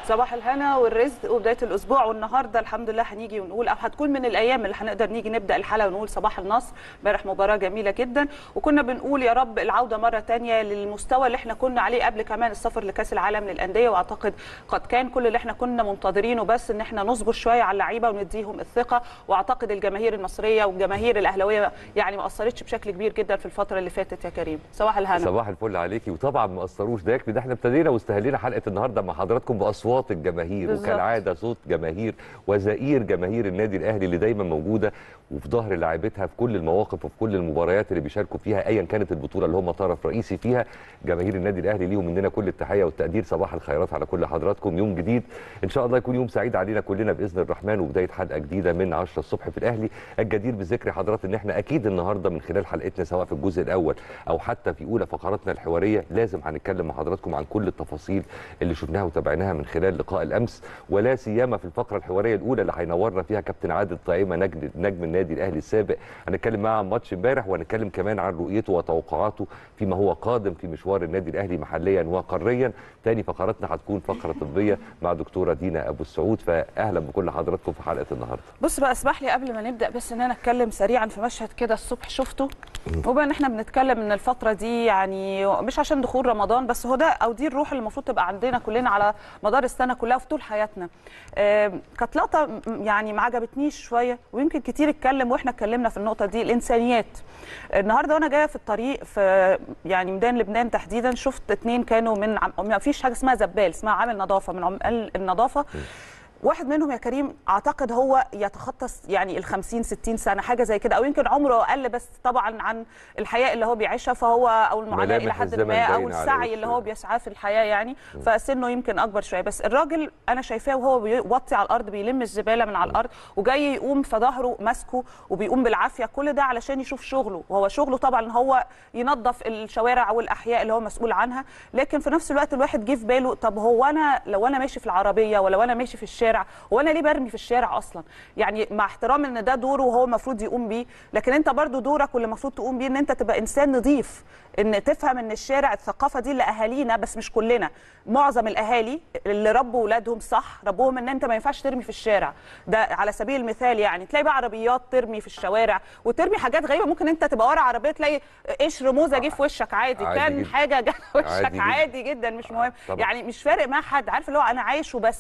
صباح الهنا والرزق وبدايه الاسبوع والنهارده الحمد لله هنيجي ونقول او هتكون من الايام اللي هنقدر نيجي نبدا الحلقه ونقول صباح النصر امبارح مباراه جميله جدا وكنا بنقول يا رب العوده مره ثانيه للمستوى اللي احنا كنا عليه قبل كمان السفر لكاس العالم للانديه واعتقد قد كان كل اللي احنا كنا منتظرينه بس ان احنا نصبر شويه على اللعيبه ونديهم الثقه واعتقد الجماهير المصريه والجماهير الاهلاويه يعني ما اثرتش بشكل كبير جدا في الفتره اللي فاتت يا كريم صباح الهنا صباح الفل عليكي وطبعا ما قصروش ده يكفي ده احنا ابتدينا واستهلينا حلقه النهارده مع حضراتكم باصوات الجماهير بالظبط. وكالعاده صوت جماهير وزئير جماهير النادي الاهلي اللي دايما موجوده وفي ظهر لاعبتها في كل المواقف وفي كل المباريات اللي بيشاركوا فيها ايا كانت البطوله اللي هم طرف رئيسي فيها جماهير النادي الاهلي ليهم مننا كل التحيه والتقدير صباح الخيرات على كل حضراتكم يوم جديد ان شاء الله يكون يوم سعيد علينا كلنا باذن الرحمن وبدايه حلقه جديده من 10 الصبح في الاهلي الجدير بذكر حضرات ان احنا اكيد النهارده من خلال حلقتنا سواء في الجزء الاول او حتى في اولى فقراتنا الحواريه لازم هنتكلم مع حضراتكم عن كل التفاصيل اللي شفناها وتابعناها من خلال لقاء الامس ولا سيما في الفقره الحواريه الاولى اللي هينورنا فيها كابتن عادل طعيمه نجم نجم النادي الاهلي السابق هنتكلم معاه عن ماتش امبارح وهنتكلم كمان عن رؤيته وتوقعاته فيما هو قادم في مشوار النادي الاهلي محليا وقاريا تاني فقراتنا هتكون فقره طبيه مع دكتوره دينا ابو السعود فاهلا بكل حضراتكم في حلقه النهارده بص بقى اسمح لي قبل ما نبدا بس ان انا اتكلم سريعا في مشهد كده الصبح شفته وبقى ان احنا بنتكلم ان الفتره دي يعني مش عشان دخول رمضان بس هو ده او دي الروح اللي المفروض تبقى عندنا كلنا على مدار السنه كلها وفي طول حياتنا آم، كانت لقطه م- يعني ما عجبتنيش شويه ويمكن كتير اتكلم واحنا اتكلمنا في النقطه دي الانسانيات النهارده وانا جايه في الطريق في يعني ميدان لبنان تحديدا شفت اتنين كانوا من عم... ما فيش حاجه اسمها زبال اسمها عامل نظافه من عمال النظافه واحد منهم يا كريم اعتقد هو يتخطى يعني ال 50 60 سنه حاجه زي كده او يمكن عمره اقل بس طبعا عن الحياه اللي هو بيعيشها فهو او المعاناه ملامح الى حد الزمن ما او باينة على السعي اللي هو وشه. بيسعاه في الحياه يعني فسنه يمكن اكبر شويه بس الراجل انا شايفاه وهو بيوطي على الارض بيلم الزباله من على الارض وجاي يقوم في ظهره ماسكه وبيقوم بالعافيه كل ده علشان يشوف شغله وهو شغله طبعا هو ينظف الشوارع والاحياء اللي هو مسؤول عنها لكن في نفس الوقت الواحد جه في باله طب هو انا لو انا ماشي في العربيه ولا وانا ماشي في الشارع هو انا ليه برمي في الشارع اصلا يعني مع احترام ان ده دوره وهو المفروض يقوم بيه لكن انت برضو دورك واللي المفروض تقوم بيه ان انت تبقى انسان نظيف ان تفهم ان الشارع الثقافه دي لاهالينا بس مش كلنا معظم الاهالي اللي ربوا اولادهم صح ربوهم ان انت ما ينفعش ترمي في الشارع ده على سبيل المثال يعني تلاقي بقى عربيات ترمي في الشوارع وترمي حاجات غريبه ممكن انت تبقى ورا عربيه تلاقي قشر موزه جه في وشك عادي, عادي كان جدا. حاجه جه في وشك عادي عادي, جدا. جدا مش مهم طبعا. يعني مش فارق مع حد عارف اللي هو انا عايش وبس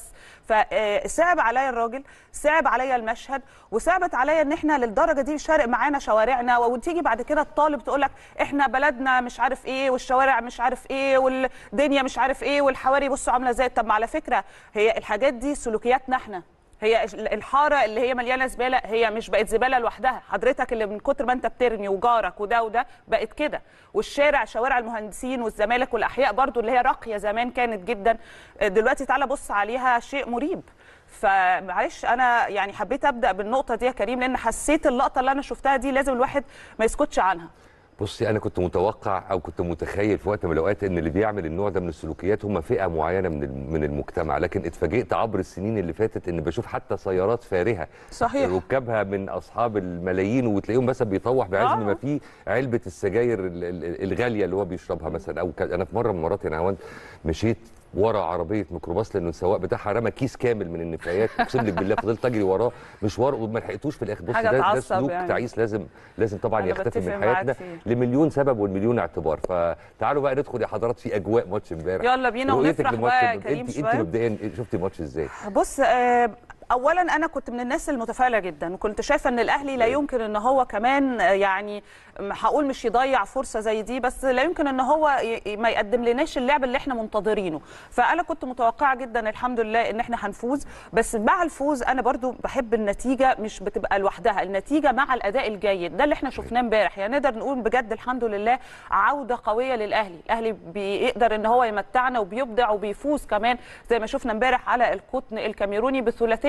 فصعب عليا الراجل صعب عليا المشهد وصعبت عليا ان احنا للدرجه دي مش فارق معانا شوارعنا وتيجي بعد كده الطالب تقول لك احنا بلدنا مش عارف ايه والشوارع مش عارف ايه والدنيا مش عارف ايه والحواري بصوا عامله ازاي طب ما على فكره هي الحاجات دي سلوكياتنا احنا هي الحاره اللي هي مليانه زباله هي مش بقت زباله لوحدها حضرتك اللي من كتر ما انت بترمي وجارك وده وده بقت كده والشارع شوارع المهندسين والزمالك والاحياء برضو اللي هي راقيه زمان كانت جدا دلوقتي تعالى بص عليها شيء مريب فمعلش انا يعني حبيت ابدا بالنقطه دي يا كريم لان حسيت اللقطه اللي انا شفتها دي لازم الواحد ما يسكتش عنها بصي انا كنت متوقع او كنت متخيل في وقت من الاوقات ان اللي بيعمل النوع ده من السلوكيات هم فئه معينه من الم- من المجتمع لكن اتفاجئت عبر السنين اللي فاتت ان بشوف حتى سيارات فارهه صحيح. ركابها من اصحاب الملايين وتلاقيهم مثلا بيطوح بعزم آه. ما فيه علبه السجاير ال- ال- الغاليه اللي هو بيشربها مثلا او ك- انا في مره من المرات انا هوند مشيت ورا عربيه ميكروباص لان السواق بتاعها رمى كيس كامل من النفايات اقسم لك بالله فضلت اجري وراه مشوار وما لحقتوش في الاخر بص حاجة ده, ده تعصب سلوك يعني. تعيس لازم لازم طبعا أنا يختفي بتفق من معاك حياتنا فيه. لمليون سبب والمليون اعتبار فتعالوا بقى ندخل يا حضرات في اجواء ماتش امبارح يلا بينا رؤيتك ونفرح لماتش بقى يا امبارح. كريم انت شوية. انت مبدئيا شفتي ماتش ازاي بص آه، اولا انا كنت من الناس المتفائله جدا وكنت شايفه ان الاهلي لا يمكن ان هو كمان آه، يعني م- هقول مش يضيع فرصه زي دي بس لا يمكن ان هو ي- ما يقدم لناش اللعب اللي احنا منتظرينه فانا كنت متوقعه جدا الحمد لله ان احنا هنفوز بس مع الفوز انا برضو بحب النتيجه مش بتبقى لوحدها النتيجه مع الاداء الجيد ده اللي احنا شفناه امبارح يعني نقدر نقول بجد الحمد لله عوده قويه للاهلي الاهلي بيقدر ان هو يمتعنا وبيبدع وبيفوز كمان زي ما شفنا امبارح على القطن الكاميروني بثلاثيه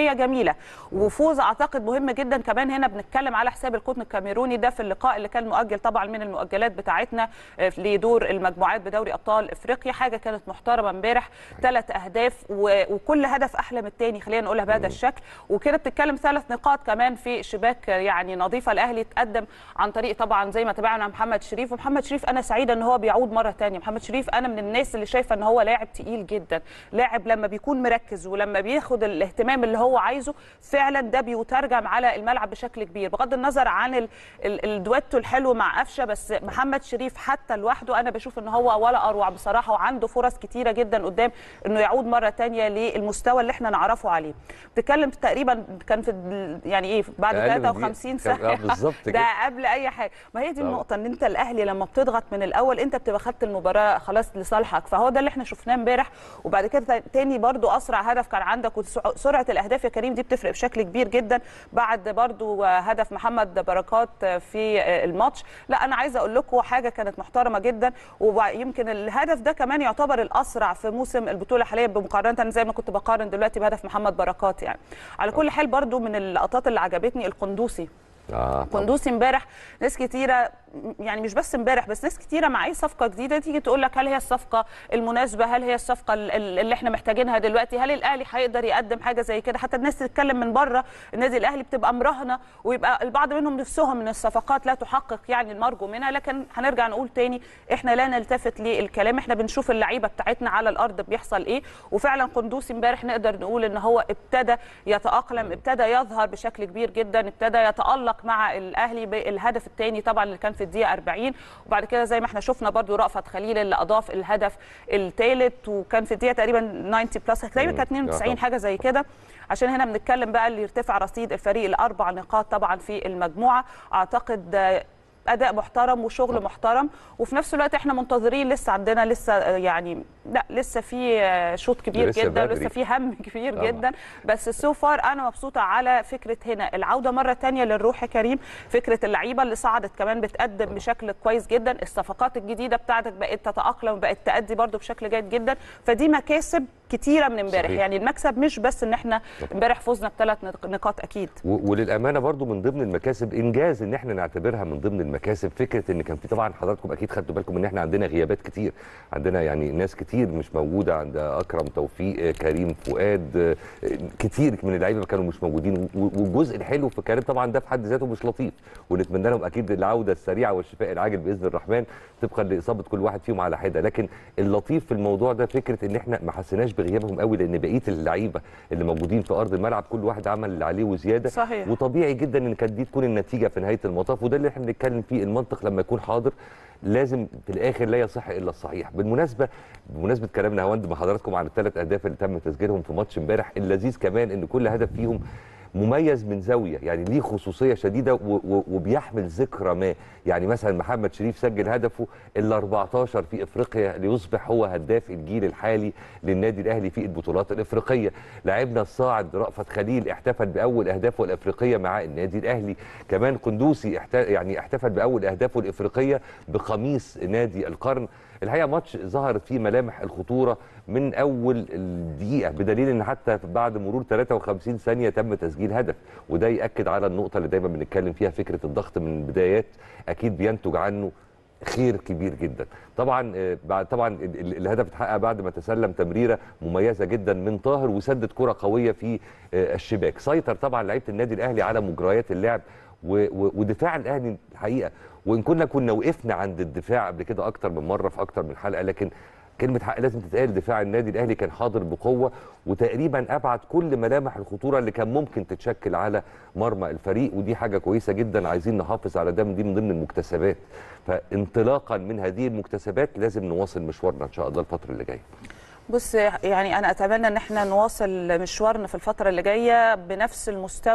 نتيجيه جميله وفوز اعتقد مهم جدا كمان هنا بنتكلم على حساب القطن الكاميروني ده في اللقاء اللي كان مؤجل طبعا من المؤجلات بتاعتنا آه، لدور المجموعات بدوري ابطال افريقيا حاجه كانت محترمه امبارح ثلاث اهداف و- وكل هدف احلى من الثاني خلينا نقولها بهذا الشكل وكده بتتكلم ثلاث نقاط كمان في شباك يعني نظيفه الاهلي تقدم عن طريق طبعا زي ما تابعنا محمد شريف ومحمد شريف انا سعيده ان هو بيعود مره ثانيه محمد شريف انا من الناس اللي شايفه ان هو لاعب تقيل جدا لاعب لما بيكون مركز ولما بياخد الاهتمام اللي هو عايزه فعلا ده بيترجم على الملعب بشكل كبير بغض النظر عن ال- ال- الدويتو الحلو مع قفشه بس محمد شريف حتى لوحده انا بشوف ان هو ولا اروع بصراحه وعنده فرص كتيره جدا قدام انه يعود مره ثانيه للمستوى اللي احنا نعرفه عليه بتتكلم تقريبا كان في ال- يعني ايه بعد أقل من دقيقة. 53 كان- سنه آه، بالظبط ده كده. قبل اي حاجه ما هي دي طبعا. النقطه ان انت الاهلي لما بتضغط من الاول انت بتبقى خدت المباراه خلاص لصالحك فهو ده اللي احنا شفناه امبارح وبعد كده تاني برضو اسرع هدف كان عندك وسرعه الاهداف يا كريم دي بتفرق بشكل كبير جدا بعد برضو هدف محمد بركات في الماتش لا انا عايزه اقول لكم حاجه كانت محترمه جدا ويمكن الهدف ده كمان يعتبر الاسرع في موسم البطوله حاليا بمقارنه زي ما كنت بقارن دلوقتي بهدف محمد بركات يعني على كل حال برضو من اللقطات اللي عجبتني القندوسي اه طبعاً. قندوسي امبارح ناس كتيره يعني مش بس امبارح بس ناس كتيره مع اي صفقه جديده تيجي تقول لك هل هي الصفقه المناسبه هل هي الصفقه ال- ال- اللي احنا محتاجينها دلوقتي هل الاهلي هيقدر يقدم حاجه زي كده حتى الناس تتكلم من بره النادي الاهلي بتبقى مراهنه ويبقى البعض منهم نفسهم ان الصفقات لا تحقق يعني المرجو منها لكن هنرجع نقول تاني احنا لا نلتفت للكلام احنا بنشوف اللعيبه بتاعتنا على الارض بيحصل ايه وفعلا قندوسي امبارح نقدر نقول ان هو ابتدى يتاقلم ابتدى يظهر بشكل كبير جدا ابتدى يتالق مع الاهلي بالهدف الثاني طبعا اللي كان في الدقيقه 40 وبعد كده زي ما احنا شفنا برضو رأفت خليل اللي اضاف الهدف الثالث وكان في الدقيقه تقريبا 90 بلس تقريبا مم. كانت 92 آه. حاجه زي كده عشان هنا بنتكلم بقى اللي يرتفع رصيد الفريق لاربع نقاط طبعا في المجموعه اعتقد آه، اداء محترم وشغل محترم وفي نفس الوقت احنا منتظرين لسه عندنا لسه آه، يعني لا لسه في آه، شوط كبير لسه جدا بدري. ولسه في هم كبير طبعا. جدا بس سو فار انا مبسوطه على فكره هنا العوده مره تانية للروح يا كريم فكره اللعيبه اللي صعدت كمان بتقدم بشكل كويس جدا الصفقات الجديده بتاعتك بقت تتاقلم وبقت تأدي برضو بشكل جيد جدا فدي مكاسب كتيره من امبارح صحيح. يعني المكسب مش بس ان احنا امبارح فزنا بثلاث نقاط اكيد و- وللامانه برضو من ضمن المكاسب انجاز ان احنا نعتبرها من ضمن المكاسب فكره ان كان في طبعا حضراتكم اكيد خدتوا بالكم ان احنا عندنا غيابات كتير عندنا يعني ناس كتير مش موجوده عند اكرم توفيق آه، كريم فؤاد آه، كتير من اللعيبه كانوا مش موجودين و- والجزء الحلو في كريم طبعا ده في حد ذاته مش لطيف ونتمنى لهم اكيد العوده السريعه والشفاء العاجل باذن الرحمن طبقا لاصابه كل واحد فيهم على حده لكن اللطيف في الموضوع ده فكره ان احنا ما حسيناش بغيابهم قوي لان بقيه اللعيبه اللي موجودين في ارض الملعب كل واحد عمل اللي عليه وزياده صحيح. وطبيعي جدا ان كانت دي تكون النتيجه في نهايه المطاف وده اللي احنا بنتكلم فيه المنطق لما يكون حاضر لازم في الاخر لا يصح الا الصحيح بالمناسبه بمناسبه كلامنا هوند مع حضراتكم عن الثلاث اهداف اللي تم تسجيلهم في ماتش امبارح اللذيذ كمان ان كل هدف فيهم مميز من زاويه يعني ليه خصوصيه شديده و- و- وبيحمل ذكرى ما يعني مثلا محمد شريف سجل هدفه ال 14 في افريقيا ليصبح هو هداف الجيل الحالي للنادي الاهلي في البطولات الافريقيه لاعبنا الصاعد رأفت خليل احتفل باول اهدافه الافريقيه مع النادي الاهلي كمان قندوسي احت... يعني احتفل باول اهدافه الافريقيه بقميص نادي القرن الحقيقه ماتش ظهرت فيه ملامح الخطوره من اول الدقيقه بدليل ان حتى بعد مرور 53 ثانيه تم تسجيل هدف وده ياكد على النقطه اللي دايما بنتكلم فيها فكره الضغط من البدايات اكيد بينتج عنه خير كبير جدا طبعا آه، بعد طبعا ال- ال- الهدف اتحقق بعد ما تسلم تمريره مميزه جدا من طاهر وسدد كره قويه في آه، الشباك سيطر طبعا لعيبه النادي الاهلي على مجريات اللعب و- و- ودفاع الاهلي الحقيقه وان كنا كنا وقفنا عند الدفاع قبل كده اكتر من مره في اكتر من حلقه لكن كلمه حق لازم تتقال دفاع النادي الاهلي كان حاضر بقوه وتقريبا ابعد كل ملامح الخطوره اللي كان ممكن تتشكل على مرمى الفريق ودي حاجه كويسه جدا عايزين نحافظ على ده من دي من ضمن المكتسبات فانطلاقا من هذه المكتسبات لازم نواصل مشوارنا ان شاء الله الفتره اللي جايه بص يعني انا اتمنى ان احنا نواصل مشوارنا في الفتره اللي جايه بنفس المستوى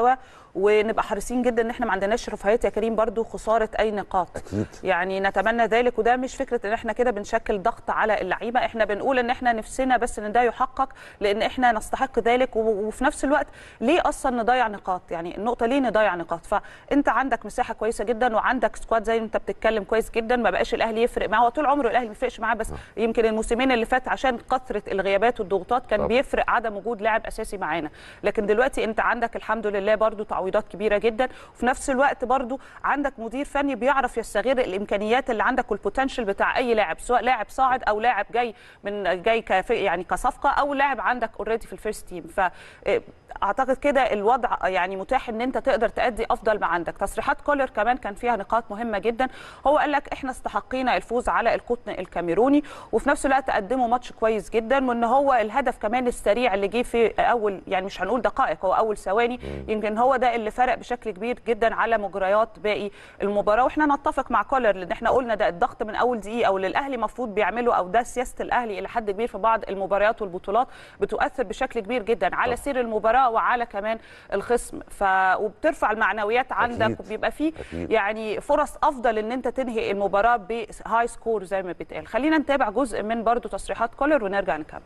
ونبقى حريصين جدا ان احنا ما عندناش رفاهيات يا كريم برضو خساره اي نقاط أكيد. يعني نتمنى ذلك وده مش فكره ان احنا كده بنشكل ضغط على اللعيبه احنا بنقول ان احنا نفسنا بس ان ده يحقق لان احنا نستحق ذلك و- وفي نفس الوقت ليه اصلا نضيع نقاط يعني النقطه ليه نضيع نقاط فانت عندك مساحه كويسه جدا وعندك سكواد زي ما انت بتتكلم كويس جدا ما بقاش الاهلي يفرق معاه هو طول عمره الاهلي ما بيفرقش معاه بس يمكن الموسمين اللي فات عشان كثره الغيابات والضغوطات كان طبعا. بيفرق عدم وجود لاعب اساسي معانا لكن دلوقتي انت عندك الحمد لله برضو تعويضات كبيره جدا وفي نفس الوقت برضو عندك مدير فني بيعرف يستغل الامكانيات اللي عندك والبوتنشال بتاع اي لاعب سواء لاعب صاعد او لاعب جاي من جاي كف يعني كصفقه او لاعب عندك اوريدي في الفيرست تيم ف اعتقد كده الوضع يعني متاح ان انت تقدر تادي افضل ما عندك تصريحات كولر كمان كان فيها نقاط مهمه جدا هو قال لك احنا استحقينا الفوز على القطن الكاميروني وفي نفس الوقت قدموا ماتش كويس جدا وان هو الهدف كمان السريع اللي جه في اول يعني مش هنقول دقائق هو اول ثواني يمكن هو ده اللي فرق بشكل كبير جدا على مجريات باقي المباراه واحنا نتفق مع كولر لان احنا قلنا ده الضغط من اول دقيقه او اللي الاهلي المفروض بيعمله او ده سياسه الاهلي الى حد كبير في بعض المباريات والبطولات بتؤثر بشكل كبير جدا على سير المباراه وعلى كمان الخصم ف وبترفع المعنويات عندك أكيد. وبيبقى فيه أكيد. يعني فرص افضل ان انت تنهي المباراه بهاي سكور زي ما بيتقال خلينا نتابع جزء من برضو تصريحات كولر ونرجع نكمل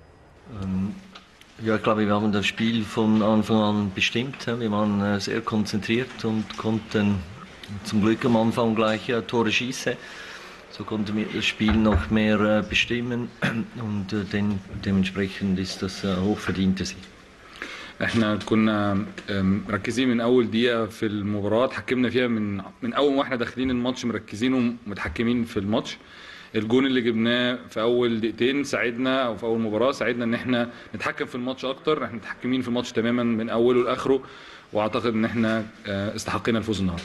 Ja, ich glaube, wir haben das Spiel von Anfang an bestimmt. Wir waren äh, sehr konzentriert und konnten zum Glück am Anfang gleich äh, Tore schießen. So konnten wir das Spiel noch mehr äh, bestimmen und äh, den, dementsprechend ist das äh, hochverdiente Sieg. احنا كنا آم، مركزين من اول دقيقه في المباراه اتحكمنا فيها من من اول ما احنا داخلين الماتش مركزين ومتحكمين في الماتش الجون اللي جبناه في اول دقيقتين ساعدنا او في اول مباراه ساعدنا ان احنا نتحكم في الماتش اكتر احنا متحكمين في الماتش تماما من اوله لاخره واعتقد ان احنا آه، استحقينا الفوز النهارده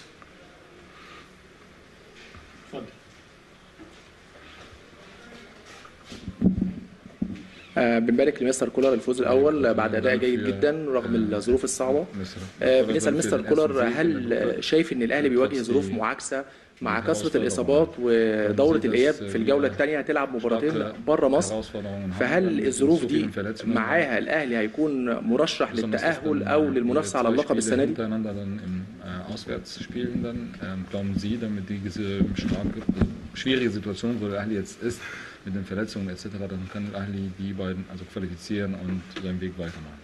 آه، بنبارك لمستر كولر الفوز الاول بعد اداء جيد جدا رغم الظروف الصعبه آه، بنسال مستر كولر هل شايف ان الاهلي بيواجه ظروف معاكسه مع كثره الاصابات ودوره الاياب في الجوله الثانيه هتلعب مباراتين بره مصر فهل الظروف دي معاها الاهلي هيكون مرشح للتاهل او للمنافسه على اللقب السنه دي؟ hintereinander dann im äh, Auswärtsspielen dann ähm, glauben Sie, damit diese starke, schwierige Situation, wo der Ahli jetzt ist, mit den Verletzungen etc., dann kann der Ahli die beiden also qualifizieren und seinen Weg weitermachen.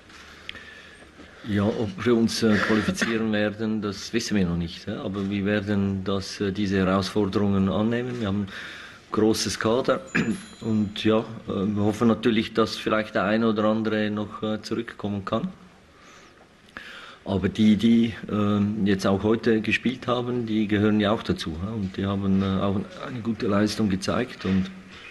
Ja, ob wir uns äh, qualifizieren werden, das wissen wir noch nicht. Ja? Aber wir werden das, äh, diese Herausforderungen annehmen. Wir haben ein großes Kader und ja, äh, wir hoffen natürlich, dass vielleicht der eine oder andere noch äh, zurückkommen kann. Aber die, die ähm, jetzt auch heute gespielt haben, die gehören ja auch dazu. Ja? Und die haben äh, auch eine gute Leistung gezeigt. Und,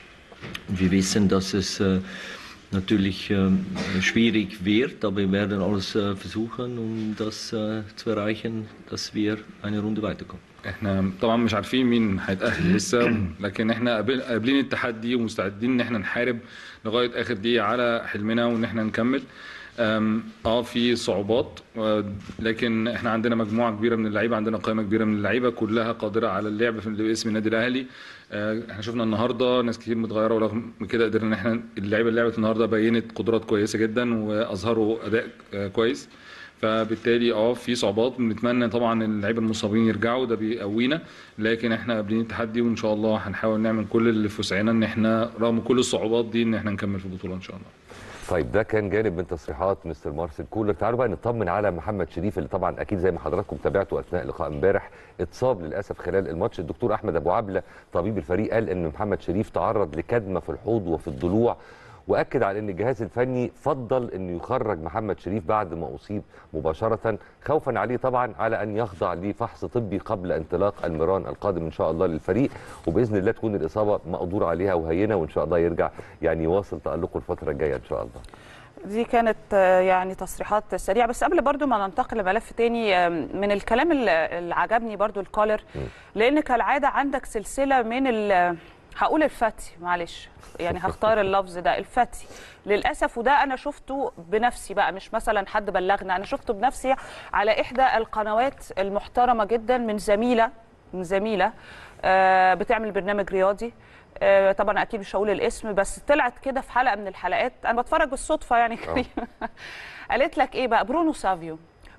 und wir wissen, dass es äh, natürlich ähm, schwierig wird, aber wir werden alles äh, versuchen, um das äh, zu erreichen, dass wir eine Runde weiterkommen. احنا طبعا مش عارفين مين هيتأهل لسه لكن احنا قابل- قابلين التحدي ومستعدين ان احنا نحارب لغايه اخر دقيقه على حلمنا وان احنا نكمل أم، اه في صعوبات آه، لكن احنا عندنا مجموعه كبيره من اللعيبه عندنا قائمه كبيره من اللعيبه كلها قادره على اللعب في باسم النادي الاهلي آه، احنا شفنا النهارده ناس كتير متغيره ورغم من كده قدرنا ان احنا اللعيبه اللي لعبت النهارده بينت قدرات كويسه جدا واظهروا اداء آه، كويس فبالتالي اه في صعوبات بنتمنى طبعا اللعيبه المصابين يرجعوا ده بيقوينا لكن احنا قابلين التحدي وان شاء الله هنحاول نعمل كل اللي في وسعنا ان احنا رغم كل الصعوبات دي ان احنا نكمل في البطوله ان شاء الله طيب ده كان جانب من تصريحات مستر مارسيل كولر تعالوا بقى نطمن على محمد شريف اللي طبعا اكيد زي ما حضراتكم تابعتوا اثناء لقاء امبارح اتصاب للاسف خلال الماتش الدكتور احمد ابو عبله طبيب الفريق قال ان محمد شريف تعرض لكدمه في الحوض وفي الضلوع واكد على ان الجهاز الفني فضل انه يخرج محمد شريف بعد ما اصيب مباشره خوفا عليه طبعا على ان يخضع لفحص طبي قبل انطلاق المران القادم ان شاء الله للفريق وباذن الله تكون الاصابه مقدور عليها وهينه وان شاء الله يرجع يعني يواصل تالقه الفتره الجايه ان شاء الله دي كانت آه، يعني تصريحات سريعه بس قبل برضو ما ننتقل لملف تاني آم، من الكلام اللي اللي عجبني برضو الكولر لان كالعاده عندك سلسله من ال هقول الفتي معلش يعني هختار اللفظ ده الفتي للاسف وده انا شفته بنفسي بقى مش مثلا حد بلغنا انا شفته بنفسي على احدى القنوات المحترمه جدا من زميله من زميله آه، بتعمل برنامج رياضي آه، طبعا اكيد مش هقول الاسم بس طلعت كده في حلقه من الحلقات انا بتفرج بالصدفه يعني قالت لك ايه بقى برونو سافيو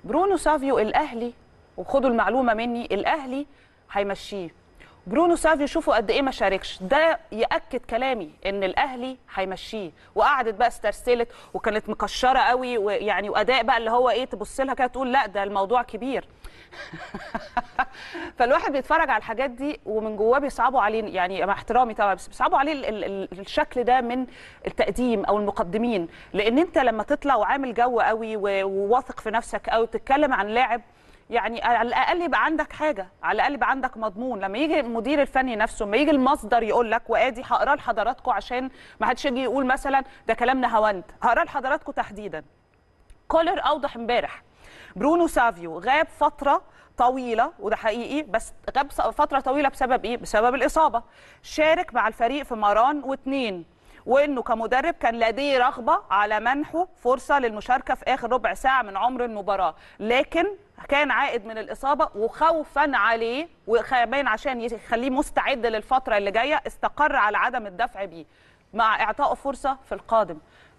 برونو سافيو الاهلي وخدوا المعلومه مني الاهلي هيمشيه برونو سافيو شوفوا قد ايه ما شاركش ده ياكد كلامي ان الاهلي هيمشيه وقعدت بقى استرسلت وكانت مكشره قوي ويعني واداء بقى اللي هو ايه تبص لها كده تقول لا ده الموضوع كبير فالواحد بيتفرج على الحاجات دي ومن جواه بيصعبوا عليه يعني مع احترامي طبعا بس بيصعبوا عليه ال- ال- ال- الشكل ده من التقديم او المقدمين لان انت لما تطلع وعامل جو قوي و- وواثق في نفسك قوي وتتكلم عن لاعب يعني على الاقل يبقى عندك حاجه على الاقل يبقى عندك مضمون لما يجي المدير الفني نفسه لما يجي المصدر يقول لك وادي هقراه لحضراتكم عشان ما حدش يجي يقول مثلا ده كلام نهاوند هقراه لحضراتكم تحديدا كولر اوضح امبارح برونو سافيو غاب فتره طويله وده حقيقي بس غاب فتره طويله بسبب ايه بسبب الاصابه شارك مع الفريق في مران واثنين وانه كمدرب كان لديه رغبه على منحه فرصه للمشاركه في اخر ربع ساعه من عمر المباراه لكن كان عائد من الاصابه وخوفا عليه وكمان عشان يخليه مستعد للفتره اللي جايه استقر على عدم الدفع بيه مع اعطائه فرصه في القادم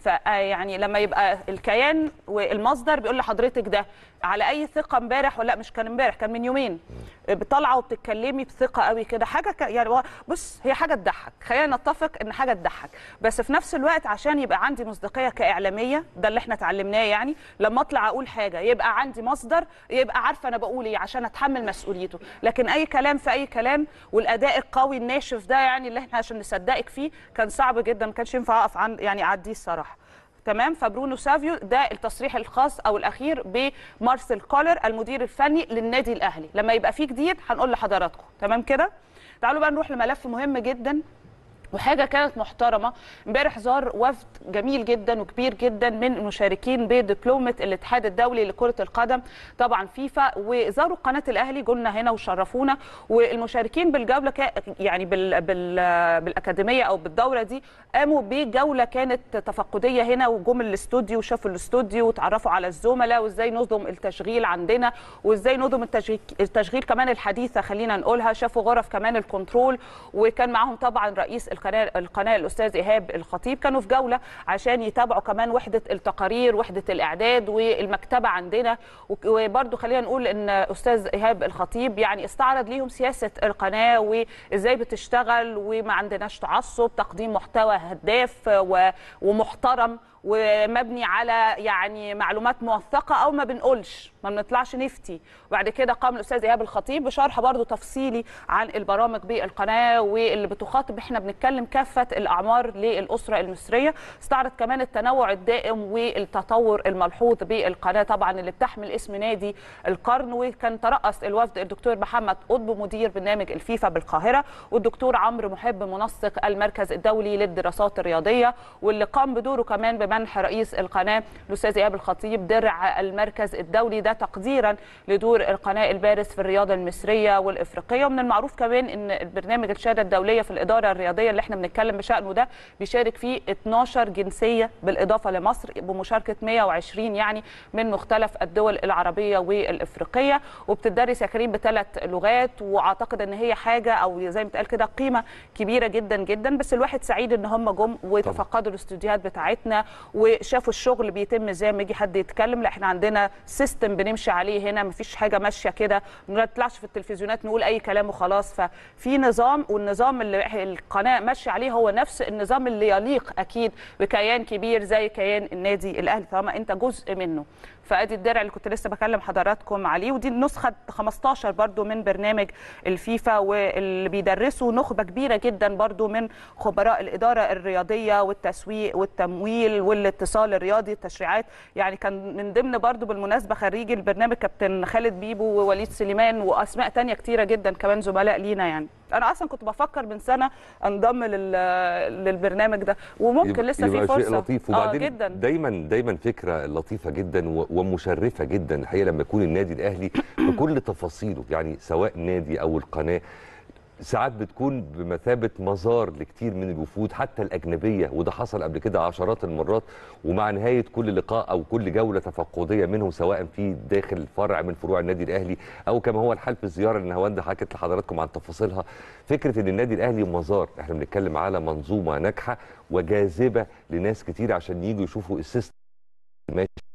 فيعني لما يبقى الكيان والمصدر بيقول لحضرتك ده على اي ثقه امبارح ولا مش كان امبارح كان من يومين طالعه وبتتكلمي بثقه قوي كده حاجه ك... يعني هو- بص هي حاجه تضحك خلينا نتفق ان حاجه تضحك بس في نفس الوقت عشان يبقى عندي مصداقيه كاعلاميه ده اللي احنا اتعلمناه يعني لما اطلع اقول حاجه يبقى عندي مصدر يبقى عارفه انا بقول ايه عشان اتحمل مسؤوليته لكن اي كلام في اي كلام والاداء القوي الناشف ده يعني اللي احنا عشان نصدقك فيه كان صعب جدا ما كانش ينفع اقف عن يعني اعديه الصراحه تمام فبرونو سافيو ده التصريح الخاص او الاخير بمارسيل كولر المدير الفني للنادي الاهلي لما يبقى فيه جديد هنقول لحضراتكم تمام كده تعالوا بقى نروح لملف مهم جدا وحاجه كانت محترمه امبارح زار وفد جميل جدا وكبير جدا من المشاركين بدبلومه الاتحاد الدولي لكره القدم طبعا فيفا وزاروا قناه الاهلي جولنا هنا وشرفونا والمشاركين بالجوله كا يعني بال بال بالاكاديميه او بالدوره دي قاموا بجوله كانت تفقديه هنا وجم الاستوديو وشافوا الاستوديو وتعرفوا على الزملاء وازاي نظم التشغيل عندنا وازاي نظم التشغيل, التشغيل كمان الحديثه خلينا نقولها شافوا غرف كمان الكنترول وكان معاهم طبعا رئيس القناه القناه الاستاذ ايهاب الخطيب كانوا في جوله عشان يتابعوا كمان وحده التقارير وحده الاعداد والمكتبه عندنا وبرده خلينا نقول ان استاذ ايهاب الخطيب يعني استعرض ليهم سياسه القناه وازاي بتشتغل وما عندناش تعصب تقديم محتوى هداف و- ومحترم ومبني على يعني معلومات موثقه او ما بنقولش ما بنطلعش نفتي وبعد كده قام الاستاذ ايهاب الخطيب بشرح برضو تفصيلي عن البرامج بالقناه واللي بتخاطب احنا بنتكلم كافه الاعمار للاسره المصريه استعرض كمان التنوع الدائم والتطور الملحوظ بالقناه طبعا اللي بتحمل اسم نادي القرن وكان ترأس الوفد الدكتور محمد قطب مدير برنامج الفيفا بالقاهره والدكتور عمرو محب منسق المركز الدولي للدراسات الرياضيه واللي قام بدوره كمان بمنح رئيس القناه الاستاذ ايهاب الخطيب درع المركز الدولي ده تقديرا لدور القناه البارز في الرياضه المصريه والافريقيه ومن المعروف كمان ان البرنامج الشهاده الدوليه في الاداره الرياضيه اللي احنا بنتكلم بشانه ده بيشارك فيه 12 جنسيه بالاضافه لمصر بمشاركه 120 يعني من مختلف الدول العربيه والافريقيه وبتدرس يا كريم بثلاث لغات واعتقد ان هي حاجه او زي ما بتقال كده قيمه كبيره جدا جدا بس الواحد سعيد ان هم جم وتفقدوا الاستوديوهات بتاعتنا وشافوا الشغل بيتم ازاي لما يجي حد يتكلم لا احنا عندنا سيستم بنمشي عليه هنا مفيش حاجه ماشيه كده ما نطلعش في التلفزيونات نقول اي كلام وخلاص ففي نظام والنظام اللي القناه ماشيه عليه هو نفس النظام اللي يليق اكيد بكيان كبير زي كيان النادي الاهلي طالما انت جزء منه فادي الدرع اللي كنت لسه بكلم حضراتكم عليه ودي النسخه 15 برضو من برنامج الفيفا واللي بيدرسوا نخبه كبيره جدا برضو من خبراء الاداره الرياضيه والتسويق والتمويل والاتصال الرياضي التشريعات يعني كان من ضمن برضو بالمناسبه خريجي البرنامج كابتن خالد بيبو ووليد سليمان واسماء تانية كتيره جدا كمان زملاء لينا يعني انا اصلا كنت بفكر من سنه انضم لل... للبرنامج ده وممكن لسه في يبقى فرصه شيء لطيف اه وبعدين جدا دايما دايما فكره لطيفه جدا و- ومشرفه جدا الحقيقه لما يكون النادي الاهلي بكل تفاصيله يعني سواء نادي او القناه ساعات بتكون بمثابه مزار لكتير من الوفود حتى الاجنبيه وده حصل قبل كده عشرات المرات ومع نهايه كل لقاء او كل جوله تفقديه منهم سواء في داخل فرع من فروع النادي الاهلي او كما هو الحال في الزياره اللي نهاوند حكت لحضراتكم عن تفاصيلها فكره ان النادي الاهلي مزار احنا بنتكلم على منظومه ناجحه وجاذبه لناس كتير عشان يجوا يشوفوا السيستم ماشي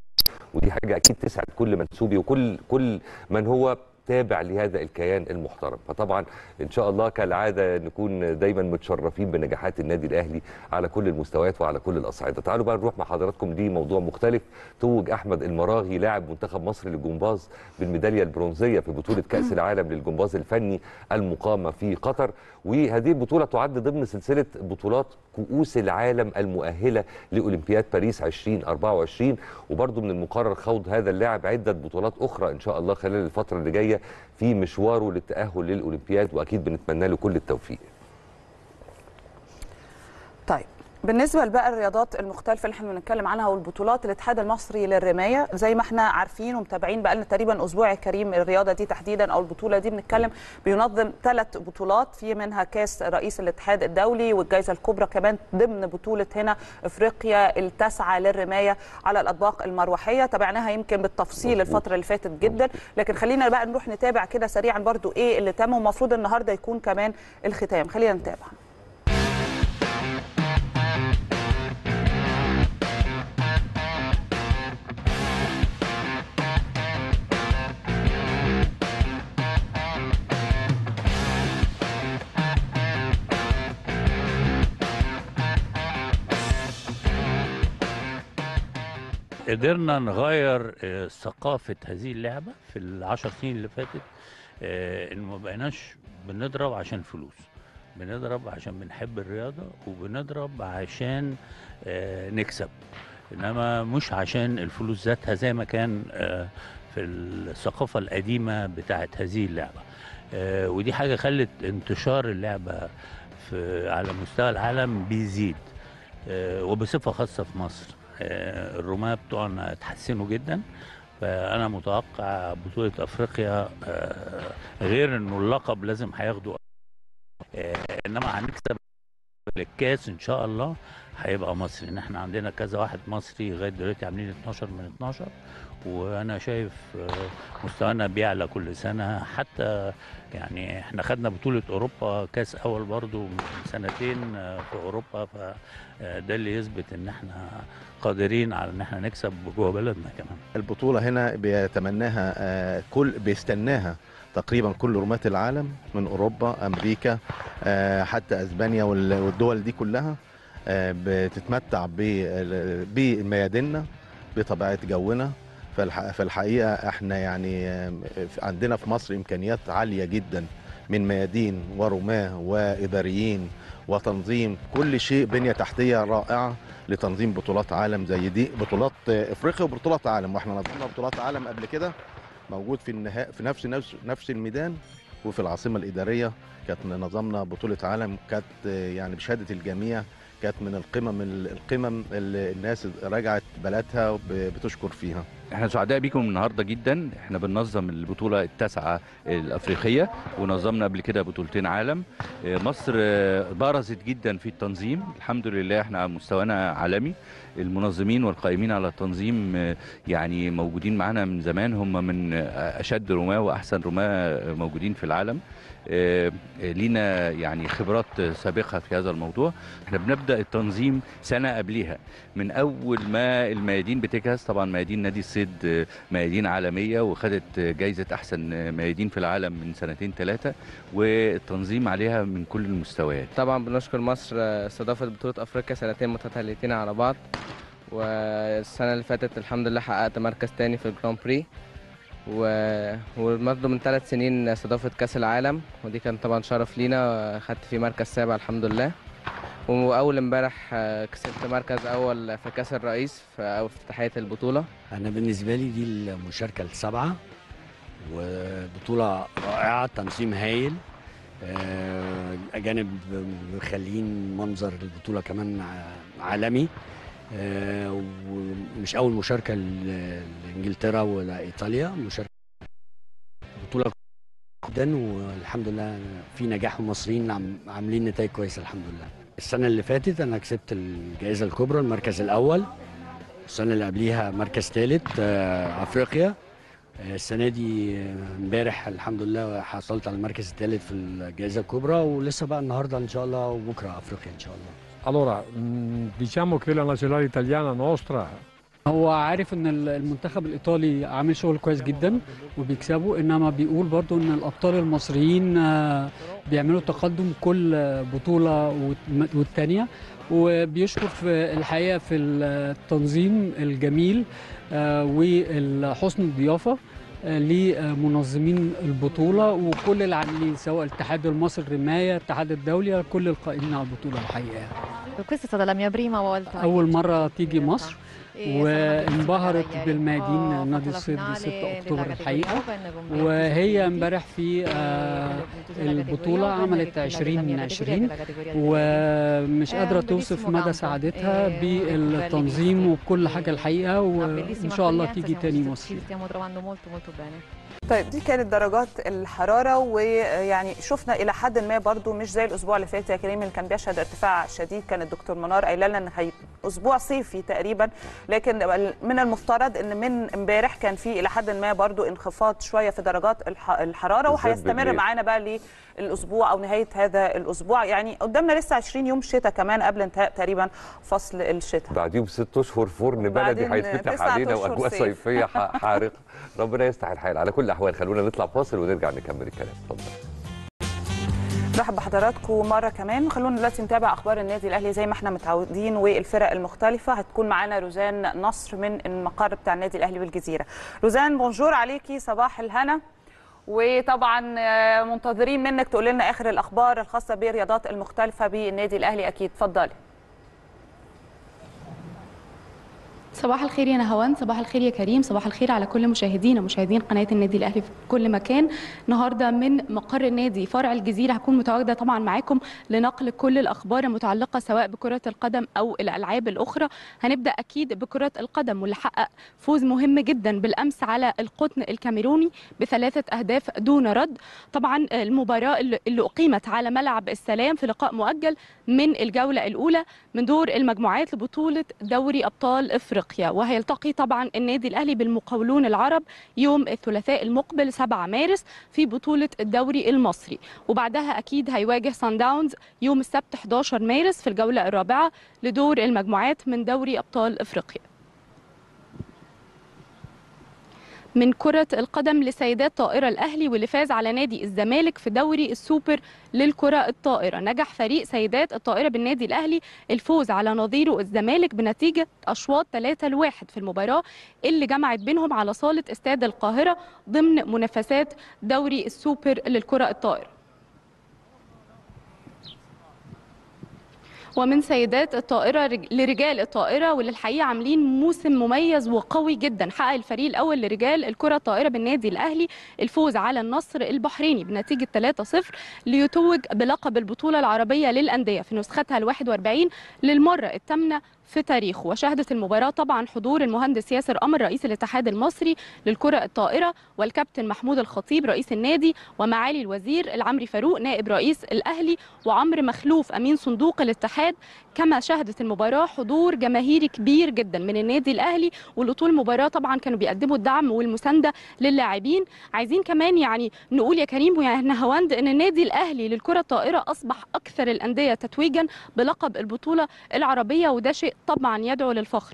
ودي حاجه اكيد تسعد كل منسوبي وكل كل من هو تابع لهذا الكيان المحترم فطبعا ان شاء الله كالعاده نكون دايما متشرفين بنجاحات النادي الاهلي على كل المستويات وعلى كل الاصعده تعالوا بقى نروح مع حضراتكم لموضوع مختلف توج احمد المراغي لاعب منتخب مصر للجمباز بالميداليه البرونزيه في بطوله كاس العالم للجمباز الفني المقامه في قطر وهذه البطوله تعد ضمن سلسله بطولات كؤوس العالم المؤهله لاولمبياد باريس 2024 وبرضه من المقرر خوض هذا اللاعب عده بطولات اخرى ان شاء الله خلال الفتره اللي جايه في مشواره للتاهل للاولمبياد واكيد بنتمنى له كل التوفيق طيب بالنسبه بقى الرياضات المختلفه اللي احنا بنتكلم عنها والبطولات الاتحاد المصري للرمايه زي ما احنا عارفين ومتابعين بقى لنا تقريبا اسبوع كريم الرياضه دي تحديدا او البطوله دي بنتكلم بينظم ثلاث بطولات في منها كاس رئيس الاتحاد الدولي والجائزه الكبرى كمان ضمن بطوله هنا افريقيا التاسعه للرمايه على الاطباق المروحيه تابعناها يمكن بالتفصيل الفتره اللي فاتت جدا لكن خلينا بقى نروح نتابع كده سريعا برضو ايه اللي تم ومفروض النهارده يكون كمان الختام خلينا نتابع قدرنا نغير آه، ثقافة هذه اللعبة في العشر سنين اللي فاتت آه، إن ما بقيناش بنضرب عشان فلوس بنضرب عشان بنحب الرياضة وبنضرب عشان آه، نكسب إنما مش عشان الفلوس ذاتها زي ما كان آه، في الثقافة القديمة بتاعت هذه اللعبة آه، ودي حاجة خلت انتشار اللعبة في على مستوى العالم بيزيد آه، وبصفة خاصة في مصر آه، الرماة بتوعنا اتحسنوا جدا فأنا متوقع بطولة أفريقيا آه، غير إنه اللقب لازم هياخده آه، إنما هنكسب الكاس إن شاء الله هيبقى مصري إن إحنا عندنا كذا واحد مصري لغاية دلوقتي عاملين 12 من 12 وأنا شايف آه، مستوانا بيعلى كل سنة حتى يعني إحنا خدنا بطولة أوروبا كاس أول برضو من سنتين آه، في أوروبا فده اللي يثبت إن إحنا قادرين على ان احنا نكسب جوه بلدنا كمان البطولة هنا بيتمناها آه، كل بيستناها تقريبا كل رماة العالم من أوروبا أمريكا آه، حتى أسبانيا وال- والدول دي كلها آه، بتتمتع بال- بمياديننا بطبيعة جونا فالح- فالحقيقة احنا يعني آه، عندنا في مصر إمكانيات عالية جدا من ميادين ورماة وإداريين وتنظيم كل شيء بنية تحتية رائعة لتنظيم بطولات عالم زي دي بطولات افريقيا وبطولات عالم واحنا نظمنا بطولات عالم قبل كده موجود في النهاء في نفس نفس نفس الميدان وفي العاصمه الاداريه كانت نظمنا بطوله عالم كانت يعني بشهاده الجميع كانت من القمم القمم اللي الناس رجعت بلدها وب- بتشكر فيها احنا سعداء بيكم النهارده جدا احنا بننظم البطوله التاسعه الافريقيه ونظمنا قبل كده بطولتين عالم اه، مصر اه، برزت جدا في التنظيم الحمد لله احنا على مستوانا عالمي المنظمين والقائمين على التنظيم اه، يعني موجودين معانا من زمان هم من اه، اشد رماه واحسن رماه موجودين في العالم اه، لينا يعني خبرات سابقه في هذا الموضوع احنا بنبدا التنظيم سنه قبليها من اول ما الميادين بتجهز طبعا ميادين نادي الصيد آه، ميادين عالميه وخدت آه، جايزه احسن آه، ميادين في العالم من سنتين ثلاثه والتنظيم عليها من كل المستويات طبعا بنشكر مصر آه، استضافت بطولة أفريقيا سنتين متتاليتين على بعض والسنة اللي فاتت الحمد لله حققت مركز تاني في الجران بري و... وبرضه من ثلاث سنين استضافت كأس العالم ودي كان طبعا شرف لينا خدت فيه مركز سابع الحمد لله وأول امبارح آه، كسبت مركز أول في كأس الرئيس في أو في افتتاحية البطولة أنا بالنسبة لي دي المشاركة السابعة وبطولة رائعة تنظيم هايل آه، الأجانب مخلين منظر البطولة كمان ع- عالمي آه، ومش أول مشاركة ل- لإنجلترا ولا إيطاليا مشاركة بطولة جدا والحمد لله في نجاح المصريين عم- عاملين نتائج كويسة الحمد لله السنة اللي فاتت أنا كسبت الجائزة الكبرى المركز الأول السنة اللي قبليها مركز ثالث آه، أفريقيا آه، السنة دي آه، امبارح الحمد لله حصلت على المركز الثالث في الجائزة الكبرى ولسه بقى النهاردة إن شاء الله وبكرة أفريقيا إن شاء الله Allora, mh, diciamo che la nazionale italiana nostra هو عارف ان ال- المنتخب الايطالي عامل شغل كويس جدا وبيكسبوا انما بيقول برضو ان الابطال المصريين آه، بيعملوا تقدم كل آه، بطوله والت- والتانيه وبيشكر في الحقيقه في التنظيم الجميل آه، وحسن الضيافه آه، لمنظمين البطوله وكل العاملين سواء الاتحاد المصري للرمايه الاتحاد الدولي كل القائمين على البطوله الحقيقه Questa è stata la mia prima volta. اول مره تيجي مصر إيه، وانبهرت ieri. بالميادين Ho نادي fatto la الصيد finale 6 della اكتوبر categoria الحقيقه Open con وهي امبارح في آه، البطوله عملت 20 20 ومش قادره توصف مدى سعادتها بالتنظيم وبكل حاجه الحقيقه وان شاء الله تيجي تاني مصر Ci stiamo trovando molto molto bene. طيب دي كانت درجات الحراره ويعني شفنا الى حد ما برضو مش زي الاسبوع اللي فات يا كريم اللي كان بيشهد ارتفاع شديد كان الدكتور منار قايله لنا ان هي اسبوع صيفي تقريبا لكن من المفترض ان من امبارح كان في الى حد ما برضو انخفاض شويه في درجات الح- الحراره بالذات وهيستمر بالليل. معانا بقى للاسبوع او نهايه هذا الاسبوع يعني قدامنا لسه 20 يوم شتاء كمان قبل انتهاء تقريبا فصل الشتاء بعديهم ست اشهر فرن بلدي وبعدين هيتفتح تسعة علينا أشهر واجواء صيف. صيفيه ح- حارقه ربنا يصلح الحال على كل الاحوال خلونا نطلع فاصل ونرجع نكمل الكلام اتفضل مرحب بحضراتكم مره كمان وخلونا دلوقتي نتابع اخبار النادي الاهلي زي ما احنا متعودين والفرق المختلفه هتكون معانا روزان نصر من المقر بتاع النادي الاهلي بالجزيره روزان بونجور عليكي صباح الهنا وطبعا آه، منتظرين منك تقول لنا اخر الاخبار الخاصه بالرياضات المختلفه بالنادي الاهلي اكيد اتفضلي صباح الخير يا نهوان صباح الخير يا كريم صباح الخير على كل مشاهدينا مشاهدين قناة النادي الأهلي في كل مكان النهاردة من مقر النادي فرع الجزيرة هكون متواجدة طبعا معاكم لنقل كل الأخبار المتعلقة سواء بكرة القدم أو الألعاب الأخرى هنبدأ أكيد بكرة القدم واللي حقق فوز مهم جدا بالأمس على القطن الكاميروني بثلاثة أهداف دون رد طبعا المباراة اللي اللي أقيمت على ملعب السلام في لقاء مؤجل من الجولة الأولى من دور المجموعات لبطولة دوري أبطال إفريقيا وهيلتقي طبعا النادي الأهلي بالمقاولون العرب يوم الثلاثاء المقبل 7 مارس في بطولة الدوري المصري وبعدها أكيد هيواجه سان داونز يوم السبت 11 مارس في الجولة الرابعة لدور المجموعات من دوري أبطال إفريقيا من كرة القدم لسيدات طائرة الأهلي واللي فاز على نادي الزمالك في دوري السوبر للكرة الطائرة نجح فريق سيدات الطائرة بالنادي الأهلي الفوز على نظيره الزمالك بنتيجة أشواط 3 لواحد في المباراة اللي جمعت بينهم على صالة استاد القاهرة ضمن منافسات دوري السوبر للكرة الطائرة ومن سيدات الطائرة رج- لرجال الطائرة واللي الحقيقة عاملين موسم مميز وقوي جدا حقق الفريق الأول لرجال الكرة الطائرة بالنادي الأهلي الفوز على النصر البحريني بنتيجة 3-0 ليتوج بلقب البطولة العربية للأندية في نسختها ال 41 للمرة الثامنة في تاريخه وشهدت المباراة طبعا حضور المهندس ياسر قمر رئيس الاتحاد المصري للكرة الطائرة والكابتن محمود الخطيب رئيس النادي ومعالي الوزير العمري فاروق نائب رئيس الأهلي وعمرو مخلوف أمين صندوق الاتحاد كما شهدت المباراة حضور جماهيري كبير جدا من النادي الأهلي واللي طول المباراة طبعا كانوا بيقدموا الدعم والمساندة للاعبين عايزين كمان يعني نقول يا كريم ويا نهاوند ان النادي الأهلي للكرة الطائرة أصبح أكثر الأندية تتويجا بلقب البطولة العربية وده شيء طبعا يدعو للفخر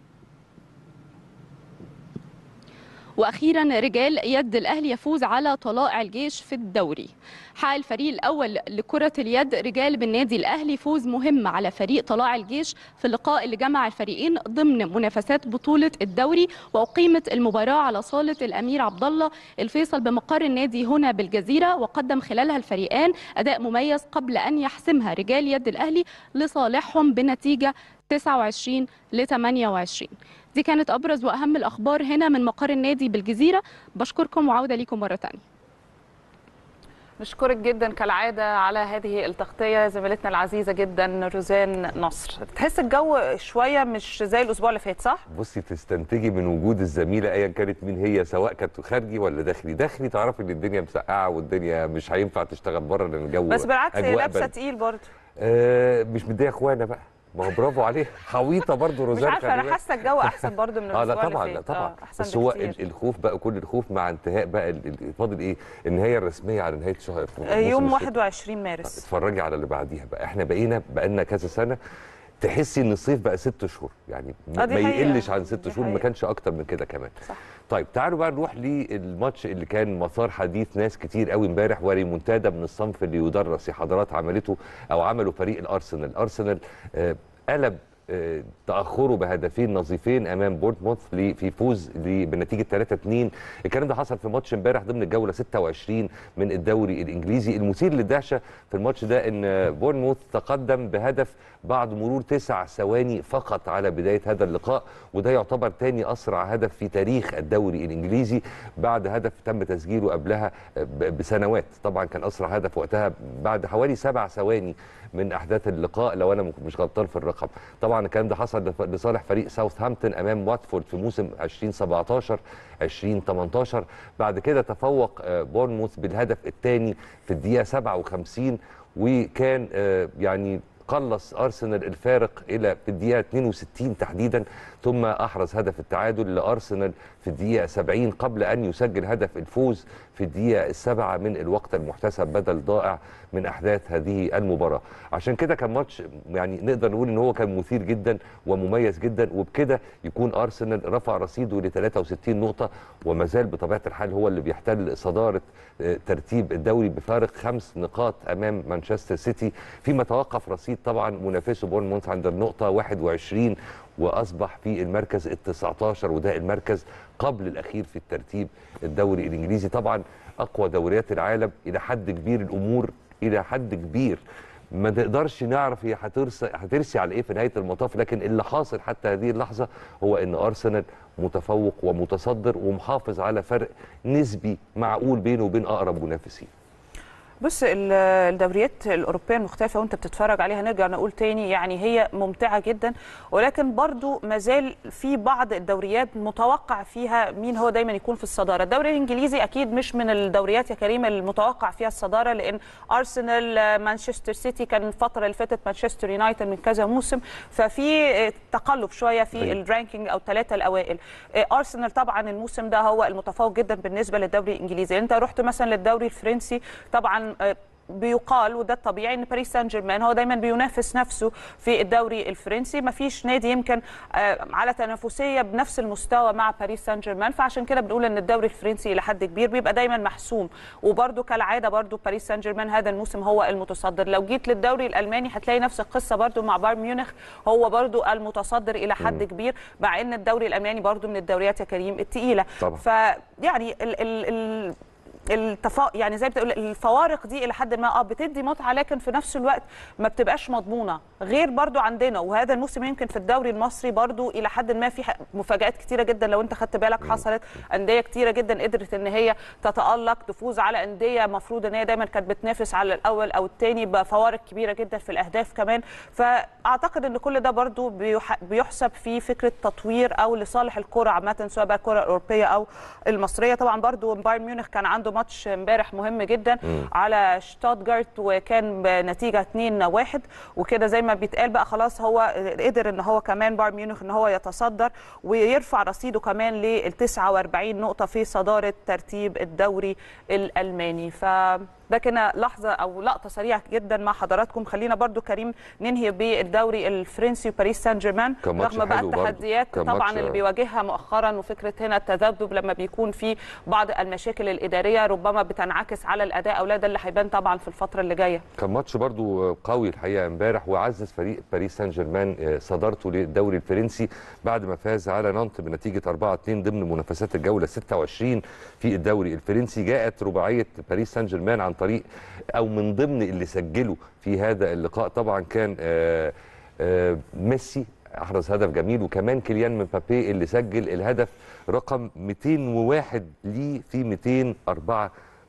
واخيرا رجال يد الاهلي يفوز على طلائع الجيش في الدوري حقق الفريق الاول لكره اليد رجال بالنادي الاهلي فوز مهم على فريق طلائع الجيش في اللقاء اللي جمع الفريقين ضمن منافسات بطوله الدوري واقيمت المباراه على صاله الامير عبد الله الفيصل بمقر النادي هنا بالجزيره وقدم خلالها الفريقان اداء مميز قبل ان يحسمها رجال يد الاهلي لصالحهم بنتيجه 29 ل 28 دي كانت ابرز واهم الاخبار هنا من مقر النادي بالجزيره بشكركم وعوده ليكم مره ثانيه نشكرك جدا كالعاده على هذه التغطيه زميلتنا العزيزه جدا روزان نصر تحس الجو شويه مش زي الاسبوع اللي فات صح بصي تستنتجي من وجود الزميله ايا كانت مين هي سواء كانت خارجي ولا داخلي داخلي تعرفي ان الدنيا مسقعه والدنيا مش هينفع تشتغل بره لان الجو بس بالعكس هي أجواء لابسه برد. تقيل برضه آه مش مديه اخوانا بقى ما هو برافو عليه حويطه برضو مش روزان عارفه خلي انا بالك. حاسه الجو احسن برضه من اه الاسبوع لا اللي طبعا فات لا طبعا آه، احسن بس هو بكتير. ال- الخوف بقى كل الخوف مع انتهاء بقى ال- ال- فاضل ايه النهايه الرسميه على نهايه شهر آه، يوم موسم الشتاء. 21 مارس اتفرجي على اللي بعديها بقى احنا بقينا بقالنا كذا سنه تحسي ان الصيف بقى ست شهور يعني آه، ما دي ما حقيقة. يقلش عن ست دي شهور ما حقيقة. كانش اكتر من كده كمان صح. طيب تعالوا بقى نروح للماتش اللي كان مسار حديث ناس كتير قوي امبارح وريمونتادا من الصنف اللي يدرس يا حضرات عملته او عمله فريق الارسنال الارسنال آه، قلب آه، تاخره بهدفين نظيفين امام بورتموث ل- في فوز ل- بنتيجه 3 2 الكلام ده حصل في ماتش امبارح ضمن الجوله 26 من الدوري الانجليزي المثير للدهشه في الماتش ده ان بورنموث تقدم بهدف بعد مرور تسع ثواني فقط على بدايه هذا اللقاء وده يعتبر تاني اسرع هدف في تاريخ الدوري الانجليزي بعد هدف تم تسجيله قبلها ب- بسنوات طبعا كان اسرع هدف وقتها بعد حوالي سبع ثواني من احداث اللقاء لو انا مش غلطان في الرقم طبعا الكلام ده حصل لف- لصالح فريق ساوثهامبتون امام واتفورد في موسم 2017 2018 بعد كده تفوق آه، بورنموث بالهدف الثاني في الدقيقه 57 وكان آه، يعني قلص ارسنال الفارق الى في الدقيقه 62 تحديدا ثم احرز هدف التعادل لارسنال في الدقيقه 70 قبل ان يسجل هدف الفوز في الدقيقه السابعه من الوقت المحتسب بدل ضائع من احداث هذه المباراه عشان كده كان ماتش يعني نقدر نقول ان هو كان مثير جدا ومميز جدا وبكده يكون ارسنال رفع رصيده ل 63 نقطه وما زال بطبيعه الحال هو اللي بيحتل صداره آه، ترتيب الدوري بفارق خمس نقاط امام مانشستر سيتي فيما توقف رصيد طبعا منافسه بورنموث عند النقطه 21 واصبح في المركز ال 19 وده المركز قبل الاخير في الترتيب الدوري الانجليزي طبعا اقوى دوريات العالم الى حد كبير الامور الى حد كبير ما نقدرش نعرف هي هترسي هترسي على ايه في نهايه المطاف لكن اللي حاصل حتى هذه اللحظه هو ان ارسنال متفوق ومتصدر ومحافظ على فرق نسبي معقول بينه وبين اقرب منافسين بص ال- الدوريات الاوروبيه المختلفه وانت بتتفرج عليها نرجع نقول تاني يعني هي ممتعه جدا ولكن برضو مازال في بعض الدوريات متوقع فيها مين هو دايما يكون في الصداره الدوري الانجليزي اكيد مش من الدوريات يا كريم المتوقع فيها الصداره لان ارسنال آه، مانشستر سيتي كان الفتره اللي فاتت مانشستر يونايتد من كذا موسم ففي آه، تقلب شويه في أيوة. الرانكينج او الثلاثه الاوائل آه، ارسنال طبعا الموسم ده هو المتفوق جدا بالنسبه للدوري الانجليزي انت رحت مثلا للدوري الفرنسي طبعا آه، بيقال وده الطبيعي ان باريس سان جيرمان هو دايما بينافس نفسه في الدوري الفرنسي ما فيش نادي يمكن آه، على تنافسيه بنفس المستوى مع باريس سان جيرمان فعشان كده بنقول ان الدوري الفرنسي الى حد كبير بيبقى دايما محسوم وبرده كالعاده برده باريس سان جيرمان هذا الموسم هو المتصدر لو جيت للدوري الالماني هتلاقي نفس القصه برده مع بايرن ميونخ هو برده المتصدر الى حد كبير مع ان الدوري الالماني برده من الدوريات يا كريم الثقيله طبعا. فيعني ال ال ال التفا... يعني زي بتقول الفوارق دي الى حد ما اه بتدي متعه لكن في نفس الوقت ما بتبقاش مضمونه غير برضو عندنا وهذا الموسم يمكن في الدوري المصري برضو الى حد ما في ح- مفاجات كتيره جدا لو انت خدت بالك حصلت انديه كتيره جدا قدرت ان هي تتالق تفوز على انديه مفروض ان هي دايما كانت بتنافس على الاول او الثاني بفوارق كبيره جدا في الاهداف كمان فاعتقد ان كل ده برضو بيح... بيحسب في فكره تطوير او لصالح الكره عامه سواء بقى الكره الاوروبيه او المصريه طبعا برضو بايرن ميونخ كان عنده ماتش امبارح مهم جدا مم. على شتوتجارت وكان بنتيجه 2-1 وكده زي ما بيتقال بقى خلاص هو قدر ان هو كمان بايرن ميونخ ان هو يتصدر ويرفع رصيده كمان لل 49 نقطه في صداره ترتيب الدوري الالماني ف ده كان لحظه او لقطه سريعه جدا مع حضراتكم خلينا برضو كريم ننهي بالدوري الفرنسي وباريس سان جيرمان كان ماتش رغم بقى حلو برضو. التحديات كان طبعا ماتش- اللي بيواجهها مؤخرا وفكره هنا التذبذب لما بيكون في بعض المشاكل الاداريه ربما بتنعكس على الاداء او لا ده اللي هيبان طبعا في الفتره اللي جايه كان ماتش برضو قوي الحقيقه امبارح وعزز فريق باريس سان جيرمان آه، صدارته للدوري الفرنسي بعد ما فاز على نانت بنتيجه 4-2 ضمن منافسات الجوله 26 في الدوري الفرنسي جاءت رباعيه باريس سان جيرمان عن طريق او من ضمن اللي سجلوا في هذا اللقاء طبعا كان آه، آه، ميسي احرز هدف جميل وكمان كيليان مبابي اللي سجل الهدف رقم 201 ليه في 204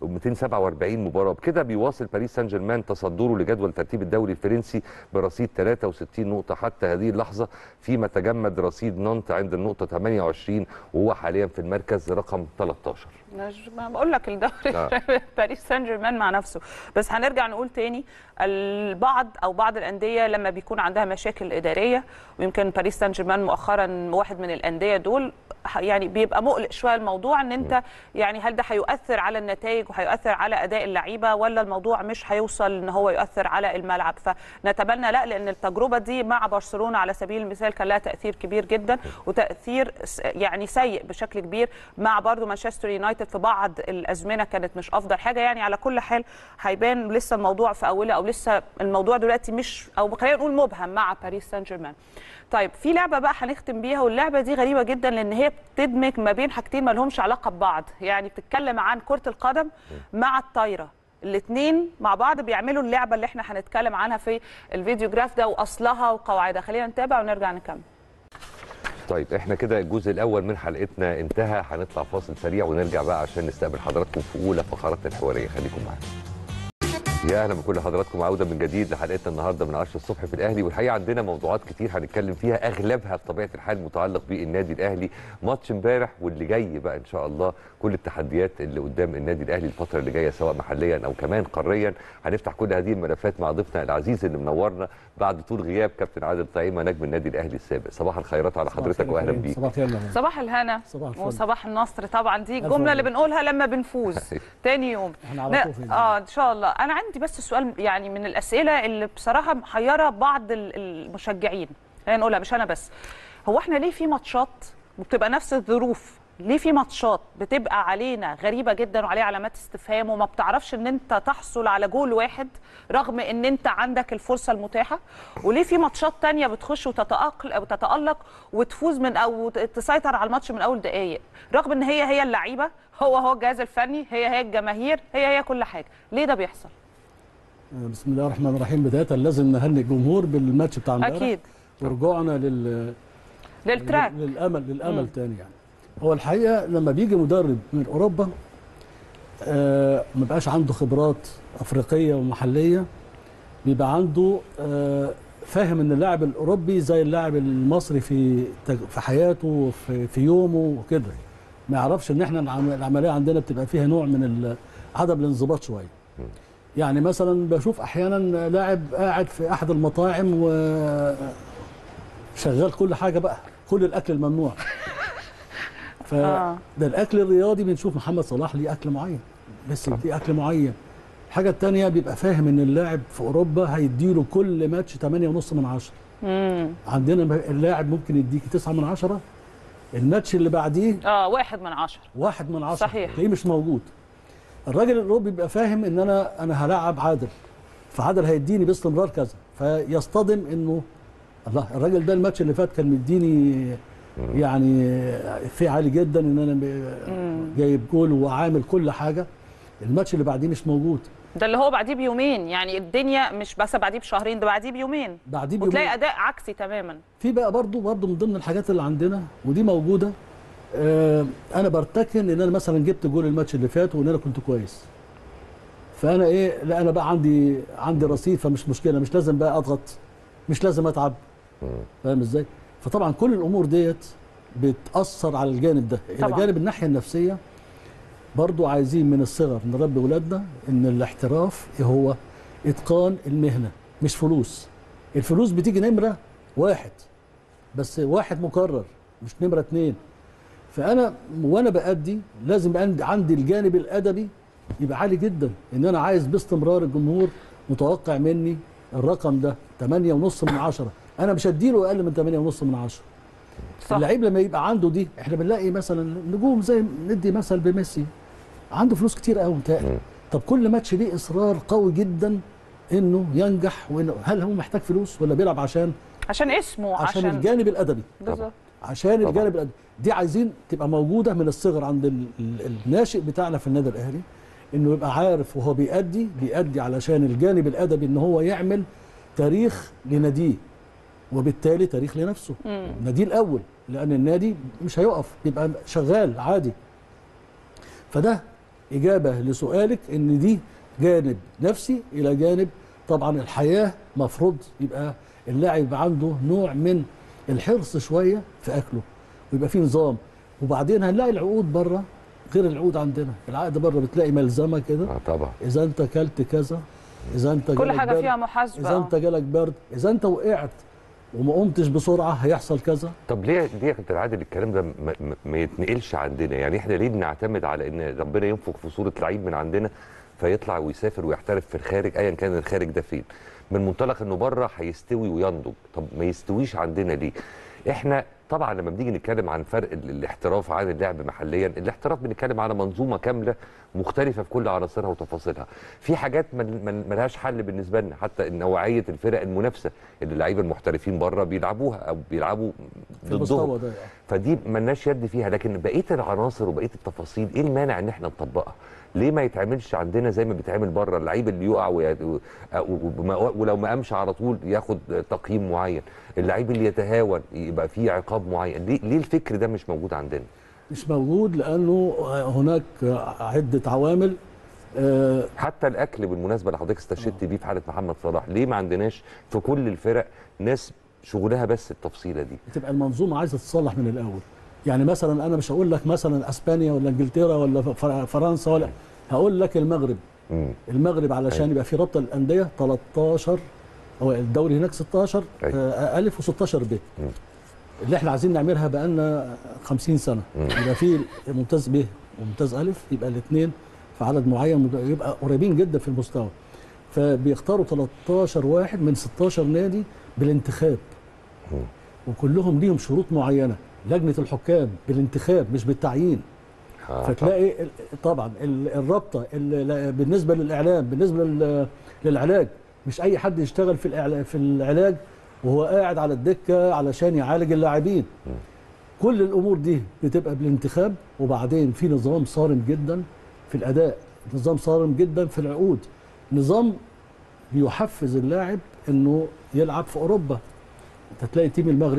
247 مباراه بكده بيواصل باريس سان جيرمان تصدره لجدول ترتيب الدوري الفرنسي برصيد 63 نقطه حتى هذه اللحظه فيما تجمد رصيد نانت عند النقطه 28 وهو حاليا في المركز رقم 13 مش- ما بقول لك الدوري آه. باريس سان جيرمان مع نفسه بس هنرجع نقول تاني البعض او بعض الانديه لما بيكون عندها مشاكل اداريه ويمكن باريس سان جيرمان مؤخرا واحد من الانديه دول ح- يعني بيبقى مقلق شويه الموضوع ان انت يعني هل ده هيؤثر على النتائج وهيؤثر على اداء اللعيبه ولا الموضوع مش هيوصل ان هو يؤثر على الملعب فنتمنى لا لان التجربه دي مع برشلونه على سبيل المثال كان لها تاثير كبير جدا وتاثير س- يعني سيء بشكل كبير مع برضو مانشستر يونايتد في بعض الازمنه كانت مش افضل حاجه يعني على كل حال هيبان لسه الموضوع في اوله او لسه الموضوع دلوقتي مش او خلينا نقول مبهم مع باريس سان جيرمان طيب في لعبه بقى هنختم بيها واللعبه دي غريبه جدا لان هي بتدمج ما بين حاجتين ما لهمش علاقه ببعض يعني بتتكلم عن كره القدم مع الطايره الاثنين مع بعض بيعملوا اللعبه اللي احنا هنتكلم عنها في الفيديو جراف ده واصلها وقواعدها خلينا نتابع ونرجع نكمل طيب احنا كده الجزء الاول من حلقتنا انتهى هنطلع فاصل سريع ونرجع بقى عشان نستقبل حضراتكم في اولى فقراتنا الحواريه خليكم معانا يا اهلا بكل حضراتكم عوده من جديد لحلقتنا النهارده من 10 الصبح في الاهلي والحقيقه عندنا موضوعات كتير هنتكلم فيها اغلبها بطبيعه الحال متعلق بالنادي الاهلي ماتش امبارح واللي جاي بقى ان شاء الله كل التحديات اللي قدام النادي الاهلي الفتره اللي جايه سواء محليا او كمان قاريا هنفتح كل هذه الملفات مع ضيفنا العزيز اللي منورنا بعد طول غياب كابتن عادل طعيمه نجم النادي الاهلي السابق صباح الخيرات على حضرتك واهلا بيك صباح الخير يا صباح الهنا صباح الفل. وصباح النصر طبعا دي ألف الجمله اللي مبروك. بنقولها لما بنفوز تاني يوم احنا على لا، طول في اه ان شاء الله انا عندي بس سؤال يعني من الاسئله اللي بصراحه محيره بعض ال- المشجعين خلينا نقولها مش انا بس هو احنا ليه في ماتشات وبتبقى نفس الظروف ليه في ماتشات بتبقى علينا غريبه جدا وعليها علامات استفهام وما بتعرفش ان انت تحصل على جول واحد رغم ان انت عندك الفرصه المتاحه وليه في ماتشات تانية بتخش وتتأقل او تتالق وتفوز من او تسيطر على الماتش من اول دقائق رغم ان هي هي اللعيبه هو هو الجهاز الفني هي هي الجماهير هي هي كل حاجه ليه ده بيحصل بسم الله الرحمن الرحيم بدايه لازم نهنئ الجمهور بالماتش بتاع امبارح اكيد ورجوعنا لل للتراك للامل للامل مم. تاني يعني هو الحقيقه لما بيجي مدرب من اوروبا آه ما بقاش عنده خبرات افريقيه ومحليه بيبقى عنده آه فاهم ان اللاعب الاوروبي زي اللاعب المصري في تج- في حياته وفي في يومه وكده ما يعرفش ان احنا العم- العمليه عندنا بتبقى فيها نوع من ال- عدم الانضباط شويه يعني مثلا بشوف احيانا لاعب قاعد في احد المطاعم و شغال كل حاجه بقى كل الاكل الممنوع آه. فده الاكل الرياضي بنشوف محمد صلاح ليه اكل معين ميسي ليه اكل معين الحاجه الثانيه بيبقى فاهم ان اللاعب في اوروبا هيديله كل ماتش 8.5 من 10 امم عندنا اللاعب ممكن يديك 9 من 10 الماتش اللي بعديه اه واحد من عشرة واحد من عشرة صحيح. تلاقيه مش موجود الراجل الاوروبي بيبقى فاهم ان انا انا هلاعب عادل فعادل هيديني باستمرار كذا فيصطدم انه الله الراجل ده الماتش اللي فات كان مديني يعني في عالي جدا ان انا ب- جايب جول وعامل كل حاجه الماتش اللي بعديه مش موجود ده اللي هو بعديه بيومين يعني الدنيا مش بس بعديه بشهرين ده بعديه بيومين بعديه وتلاقي بيومين. اداء عكسي تماما في بقى برضو برضو من ضمن الحاجات اللي عندنا ودي موجوده آه انا برتكن ان انا مثلا جبت جول الماتش اللي فات وان انا كنت كويس فانا ايه لا انا بقى عندي عندي رصيد فمش مشكله مش لازم بقى اضغط مش لازم اتعب فاهم ازاي فطبعا كل الامور ديت بتاثر على الجانب ده الى طبعاً. جانب الناحيه النفسيه برضو عايزين من الصغر نربي ولادنا ان الاحتراف هو اتقان المهنه مش فلوس الفلوس بتيجي نمره واحد بس واحد مكرر مش نمره اتنين فانا وانا بادي لازم يبقى عندي- عندي الجانب الادبي يبقى عالي جدا ان انا عايز باستمرار الجمهور متوقع مني الرقم ده 8.5 من عشرة انا مش هديله اقل من 8.5 من عشرة صح. اللعيب لما يبقى عنده دي احنا بنلاقي مثلا نجوم زي ندي مثل بميسي عنده فلوس كتير قوي متهيألي طب كل ماتش ليه اصرار قوي جدا انه ينجح وإنه هل هو محتاج فلوس ولا بيلعب عشان عشان اسمه عشان, عشان الجانب الادبي بالظبط عشان طبعاً. الجانب الادبي دي عايزين تبقى موجوده من الصغر عند ال- ال- الناشئ بتاعنا في النادي الاهلي انه يبقى عارف وهو بيأدي بيأدي علشان الجانب الادبي ان هو يعمل تاريخ لناديه وبالتالي تاريخ لنفسه مم. ناديه الاول لان النادي مش هيقف بيبقى شغال عادي فده اجابه لسؤالك ان دي جانب نفسي الى جانب طبعا الحياه مفروض يبقى اللاعب يبقى عنده نوع من الحرص شويه في اكله ويبقى فيه نظام وبعدين هنلاقي العقود بره غير العقود عندنا العقد بره بتلاقي ملزمه كده اه طبعا اذا انت اكلت كذا اذا انت كل جالك حاجه برد، فيها محاسبه اذا آه. انت جالك برد اذا انت وقعت وما قمتش بسرعه هيحصل كذا طب ليه ليه يا كابتن عادل الكلام ده ما, ما- ما يتنقلش عندنا يعني احنا ليه بنعتمد على ان ربنا ينفخ في صوره لعيب من عندنا فيطلع ويسافر ويحترف في الخارج ايا كان الخارج ده فين من منطلق انه بره هيستوي وينضج طب ما يستويش عندنا ليه احنا طبعا لما بنيجي نتكلم عن فرق ال- الاحتراف عن اللعب محليا الاحتراف بنتكلم على منظومه كامله مختلفه في كل عناصرها وتفاصيلها في حاجات مل- مل- ملهاش حل بالنسبه لنا حتى نوعيه الفرق المنافسه اللي اللعيبه المحترفين بره بيلعبوها او بيلعبوا في المستوى ضدهم ده يعني. فدي ملناش يد فيها لكن بقيه العناصر وبقيه التفاصيل ايه المانع ان احنا نطبقها ليه ما يتعملش عندنا زي ما بيتعمل بره اللعيب اللي يقع وي... و- وما- ولو ما قامش على طول ياخد تقييم معين اللعيب اللي يتهاون يبقى فيه عقاب معين ليه, ليه الفكر ده مش موجود عندنا مش موجود لانه هناك عده عوامل آه، حتى الاكل بالمناسبه اللي حضرتك استشهدت بيه في حاله محمد صلاح ليه ما عندناش في كل الفرق ناس شغلها بس التفصيله دي تبقى المنظومه عايزه تتصلح من الاول يعني مثلا انا مش هقول لك مثلا اسبانيا ولا انجلترا ولا فر- فرنسا ولا هقول لك المغرب مم. المغرب علشان أيوة. يبقى في رابطه الانديه 13 هو الدوري هناك 16 أيوة. آه، الف و16 ب مم. اللي احنا عايزين نعملها بقالنا 50 سنه مم. يبقى في ممتاز ب وممتاز الف يبقى الاثنين في عدد معين يبقى قريبين جدا في المستوى فبيختاروا 13 واحد من 16 نادي بالانتخاب مم. وكلهم ليهم شروط معينه لجنه الحكام بالانتخاب مش بالتعيين آه، فتلاقي ال- طبعا ال- الرابطه ال- بالنسبه للاعلام بالنسبه لل- للعلاج مش اي حد يشتغل في الإعلا- في العلاج وهو قاعد على الدكه علشان يعالج اللاعبين كل الامور دي بتبقى بالانتخاب وبعدين في نظام صارم جدا في الاداء نظام صارم جدا في العقود نظام بيحفز اللاعب انه يلعب في اوروبا انت تلاقي تيم المغرب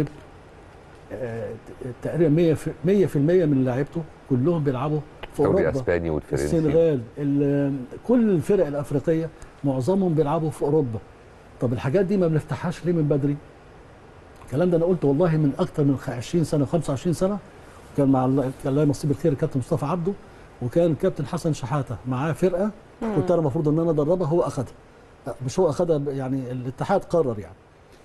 آه، تقريبا 100 في 100% من لعيبته كلهم بيلعبوا في الدوري اوروبا الاسباني والفرنسي السنغال ال- كل الفرق الافريقيه معظمهم بيلعبوا في اوروبا طب الحاجات دي ما بنفتحهاش ليه من بدري الكلام ده انا قلت والله من اكتر من 20 سنه 25 سنه كان مع الله كان الله يمسيه بالخير الكابتن مصطفى عبده وكان الكابتن حسن شحاته معاه فرقه كنت انا المفروض ان انا ادربها هو اخدها مش هو اخدها ب- يعني الاتحاد قرر يعني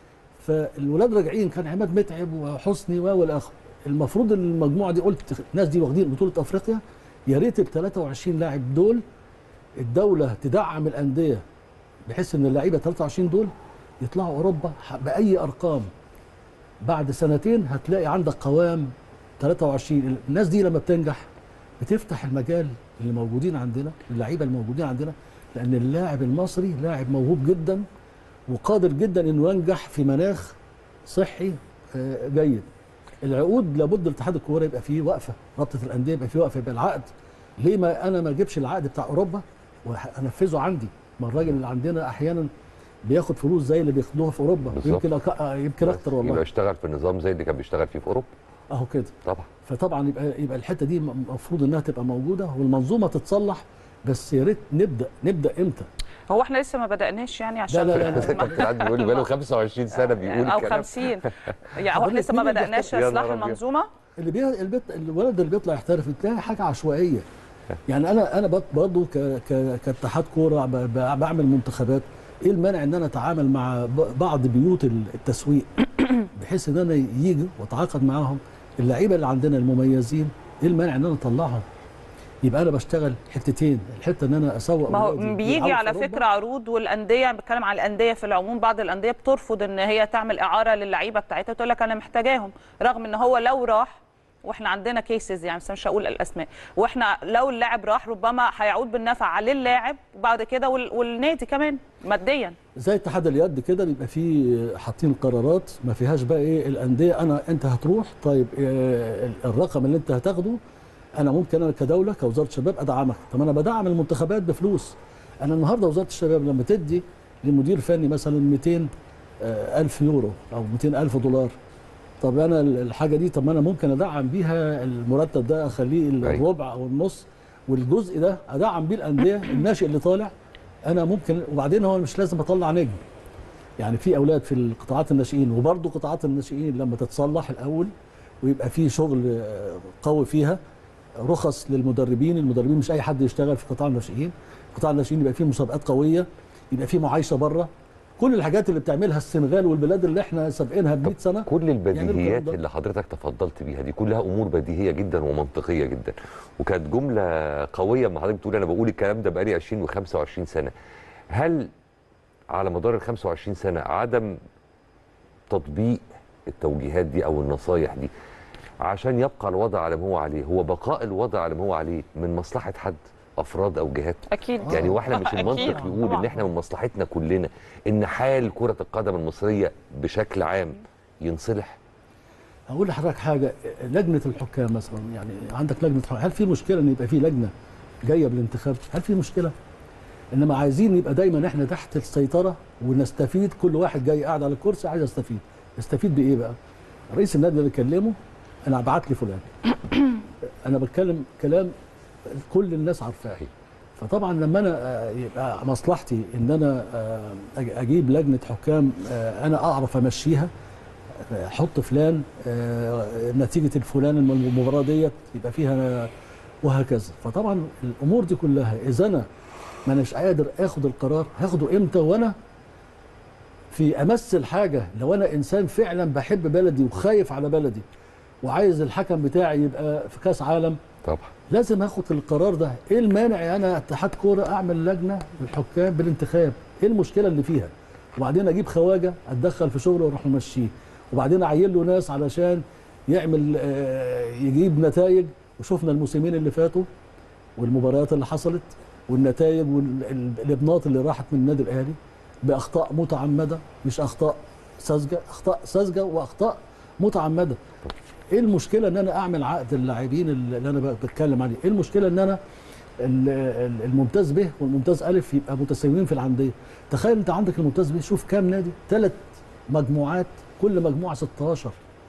فالولاد راجعين كان عماد متعب وحسني و والاخر المفروض المجموعه دي قلت الناس دي واخدين بطوله افريقيا يا ريت ال 23 لاعب دول الدوله تدعم الانديه بحيث ان اللعيبه 23 دول يطلعوا اوروبا ح- باي ارقام بعد سنتين هتلاقي عندك قوام 23 الناس دي لما بتنجح بتفتح المجال اللي موجودين عندنا اللعيبه الموجودين عندنا لان اللاعب المصري لاعب موهوب جدا وقادر جدا انه ينجح في مناخ صحي آه، جيد العقود لابد الاتحاد الكوره يبقى فيه وقفه رابطه الانديه يبقى فيه وقفه يبقى العقد ليه ما انا ما اجيبش العقد بتاع اوروبا وانفذه عندي ما الراجل اللي عندنا احيانا بياخد فلوس زي اللي بياخدوها في اوروبا بالظبط. يمكن أك... آه، يمكن اكتر والله يبقى يشتغل في نظام زي اللي كان بيشتغل فيه في اوروبا اهو كده طبعا فطبعا يبقى يبقى الحته دي المفروض انها تبقى موجوده والمنظومه تتصلح بس يا ريت نبدا نبدا امتى هو احنا لسه ما بدأناش يعني عشان لا، لا، لا. كابتن عادل بيقول لي بقاله 25 سنه بيقول او الكلام 50 يعني هو احنا حضرتك لسه ما مين اللي بدأناش بيحتاج- يا اصلاح نهار أبيض. المنظومه اللي بي... البيت الولد اللي بيطلع يحترف تلاقي حاجه عشوائيه يعني انا انا بط- برضه ك... ك... كاتحاد كوره ب... ب... بعمل منتخبات ايه المانع ان انا اتعامل مع ب... بعض بيوت التسويق بحيث ان انا يجي واتعاقد معاهم اللعيبه اللي عندنا المميزين ايه المانع ان انا اطلعهم يبقى انا بشتغل حتتين الحته ان انا اسوق ما هو أولادي بيجي يلعبوا على في أوروبا. فكره عروض والانديه بتكلم على الانديه في العموم بعض الانديه بترفض ان هي تعمل اعاره للعيبه بتاعتها تقول لك انا محتاجاهم رغم ان هو لو راح واحنا عندنا كيسز يعني بس مش هقول الاسماء واحنا لو اللاعب راح ربما هيعود بالنفع للاعب وبعد كده وال- والنادي كمان ماديا زي اتحاد اليد كده بيبقى فيه حاطين قرارات ما فيهاش بقى ايه الانديه انا انت هتروح طيب آه، الرقم اللي انت هتاخده انا ممكن انا كدوله كوزاره شباب ادعمك طب انا بدعم المنتخبات بفلوس انا النهارده وزاره الشباب لما تدي لمدير فني مثلا 200 آه، الف يورو او 200 الف دولار طب انا الحاجه دي طب ما انا ممكن ادعم بيها المرتب ده اخليه أيوة. الربع او النص والجزء ده ادعم بيه الانديه الناشئ اللي طالع انا ممكن وبعدين هو مش لازم اطلع نجم يعني في اولاد في القطاعات الناشئين وبرضه قطاعات الناشئين لما تتصلح الاول ويبقى في شغل آه، قوي فيها رخص للمدربين المدربين مش اي حد يشتغل في قطاع الناشئين قطاع الناشئين يبقى فيه مسابقات قويه يبقى فيه معايشه بره كل الحاجات اللي بتعملها السنغال والبلاد اللي احنا سابقينها ب 100 سنه كل يعملوا البديهيات الكلام ده. اللي حضرتك تفضلت بيها دي كلها امور بديهيه جدا ومنطقيه جدا وكانت جمله قويه لما حضرتك بتقول انا بقول الكلام ده بقالي 20 و25 سنه هل على مدار ال 25 سنه عدم تطبيق التوجيهات دي او النصايح دي عشان يبقى الوضع على ما هو عليه هو بقاء الوضع على ما هو عليه من مصلحه حد افراد او جهات اكيد يعني واحنا مش أكيد. المنطق يقول ان طبعاً. احنا من مصلحتنا كلنا ان حال كره القدم المصريه بشكل عام ينصلح هقول لحضرتك حاجه لجنه الحكام مثلا يعني عندك لجنه حكام هل في مشكله ان يبقى في لجنه جايه بالانتخاب هل في مشكله انما عايزين يبقى دايما احنا تحت السيطره ونستفيد كل واحد جاي قاعد على الكرسي عايز يستفيد يستفيد بايه بقى رئيس النادي اللي بكلمه انا ابعت لي فلان انا بتكلم كلام كل الناس عارفاه فطبعا لما انا آه، يبقى مصلحتي ان انا آه، أج- اجيب لجنه حكام آه، انا اعرف امشيها آه، احط فلان آه، نتيجه الفلان الم- المباراه ديت يبقى فيها وهكذا فطبعا الامور دي كلها اذا انا ما اناش قادر اخد القرار هاخده امتى وانا في امس الحاجه لو انا انسان فعلا بحب بلدي وخايف على بلدي وعايز الحكم بتاعي يبقى في كاس عالم طبعا لازم اخد القرار ده ايه المانع انا اتحاد كوره اعمل لجنه للحكام بالانتخاب ايه المشكله اللي فيها وبعدين اجيب خواجه اتدخل في شغله واروح ممشيه وبعدين اعين له ناس علشان يعمل آه، يجيب نتائج وشفنا الموسمين اللي فاتوا والمباريات اللي حصلت والنتائج والابناط اللي راحت من النادي الاهلي باخطاء متعمده مش اخطاء ساذجه اخطاء ساذجه واخطاء متعمده ايه المشكله ان انا اعمل عقد اللاعبين اللي انا بتكلم عليه ايه المشكله ان انا ال- ال- الممتاز به والممتاز الف يبقى متساويين في الانديه تخيل انت عندك الممتاز به شوف كام نادي ثلاث مجموعات كل مجموعه 16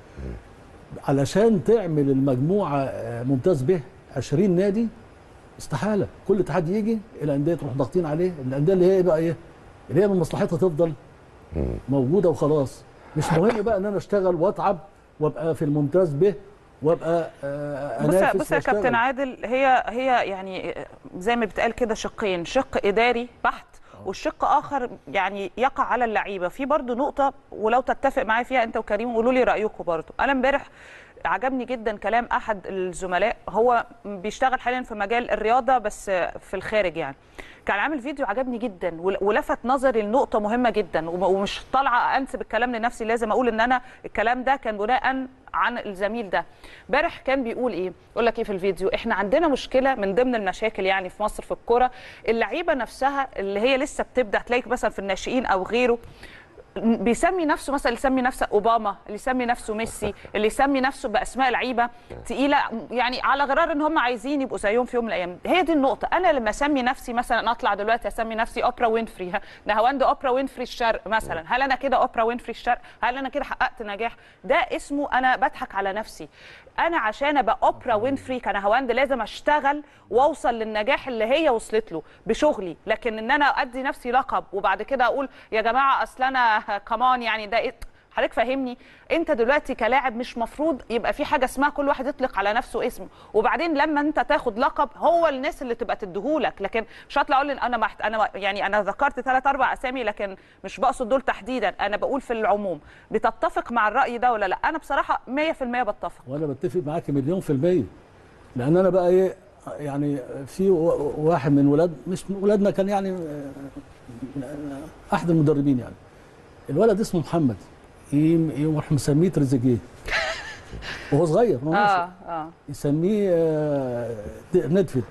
علشان تعمل المجموعه آه، ممتاز به 20 نادي استحاله كل اتحاد يجي الانديه تروح ضاغطين عليه الانديه اللي هي بقى ايه اللي هي من مصلحتها تفضل موجوده وخلاص مش مهم بقى ان انا اشتغل واتعب وابقى في الممتاز به وابقى آه، بص انافس بص يا وأشتغل. كابتن عادل هي هي يعني زي ما بتقال كده شقين شق اداري بحت والشق اخر يعني يقع على اللعيبه في برضو نقطه ولو تتفق معايا فيها انت وكريم قولوا لي رايكم برضو انا امبارح عجبني جدا كلام احد الزملاء هو بيشتغل حاليا في مجال الرياضه بس في الخارج يعني كان عامل فيديو عجبني جدا ول- ولفت نظري لنقطه مهمه جدا وم- ومش طالعه انسب الكلام لنفسي لازم اقول ان انا الكلام ده كان بناء عن الزميل ده امبارح كان بيقول ايه يقول لك ايه في الفيديو احنا عندنا مشكله من ضمن المشاكل يعني في مصر في الكوره اللعيبه نفسها اللي هي لسه بتبدا تلاقي مثلا في الناشئين او غيره بيسمي نفسه مثلا اللي يسمي نفسه اوباما اللي يسمي نفسه ميسي اللي يسمي نفسه باسماء لعيبه تقيله يعني على غرار ان هم عايزين يبقوا زيهم في يوم من الايام هي دي النقطه انا لما اسمي نفسي مثلا اطلع دلوقتي اسمي نفسي اوبرا وينفري ها، نهاوند اوبرا وينفري الشرق مثلا هل انا كده اوبرا وينفري الشرق هل انا كده حققت نجاح ده اسمه انا بضحك على نفسي انا عشان ابقى اوبرا وينفري كنهاوند لازم اشتغل واوصل للنجاح اللي هي وصلت له بشغلي لكن ان انا ادي نفسي لقب وبعد كده اقول يا جماعه اصل انا كمان يعني ده إيه؟ حضرتك فاهمني انت دلوقتي كلاعب مش مفروض يبقى في حاجه اسمها كل واحد يطلق على نفسه اسم وبعدين لما انت تاخد لقب هو الناس اللي تبقى تديهولك لكن مش هطلع اقول إن انا محت... انا يعني انا ذكرت ثلاث اربع اسامي لكن مش بقصد دول تحديدا انا بقول في العموم بتتفق مع الراي ده ولا لا انا بصراحه 100% بتفق وانا بتفق معاك مليون في المية لان انا بقى ايه يعني في و- واحد من ولاد مش من ولادنا كان يعني آه، احد المدربين يعني الولد اسمه محمد يم- يروح مسميه تريزيجيه وهو صغير ما هو اه اه يسميه آه، ندفد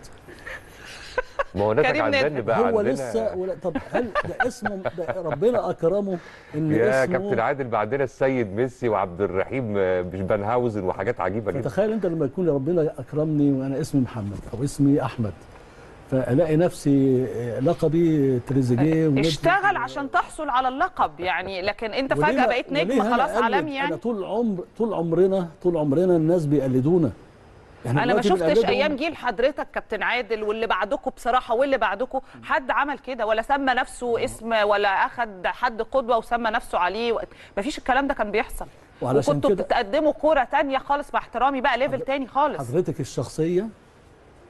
ما هو نتج كريم عن نادر. ذن بقى هو عندنا لسه ولا طب هل ده اسمه ده ربنا اكرمه ان يا اسمه كابتن عادل بعدنا السيد ميسي وعبد الرحيم آه، بنهاوزن وحاجات عجيبه جدا فتخيل انت لما يكون ربنا اكرمني وانا اسمي محمد او اسمي احمد فالاقي نفسي آه، لقبي تريزيجيه وندفد. اشتغل عشان تحصل على اللقب يعني لكن انت وليه فجاه ما- بقيت وليه نجم أنا خلاص أقلد؟ عالمي يعني انا طول عمر طول عمرنا طول عمرنا الناس بيقلدونا إحنا انا ما دلوقتي شفتش بنقلدهم. ايام جيل حضرتك كابتن عادل واللي بعدكم بصراحه واللي بعدكم حد عمل كده ولا سمى نفسه اسم ولا اخد حد قدوه وسمى نفسه عليه ما فيش الكلام ده كان بيحصل وعلشان وكنتوا كده- بتقدموا كوره تانية خالص مع احترامي بقى ليفل تاني خالص حضرتك الشخصيه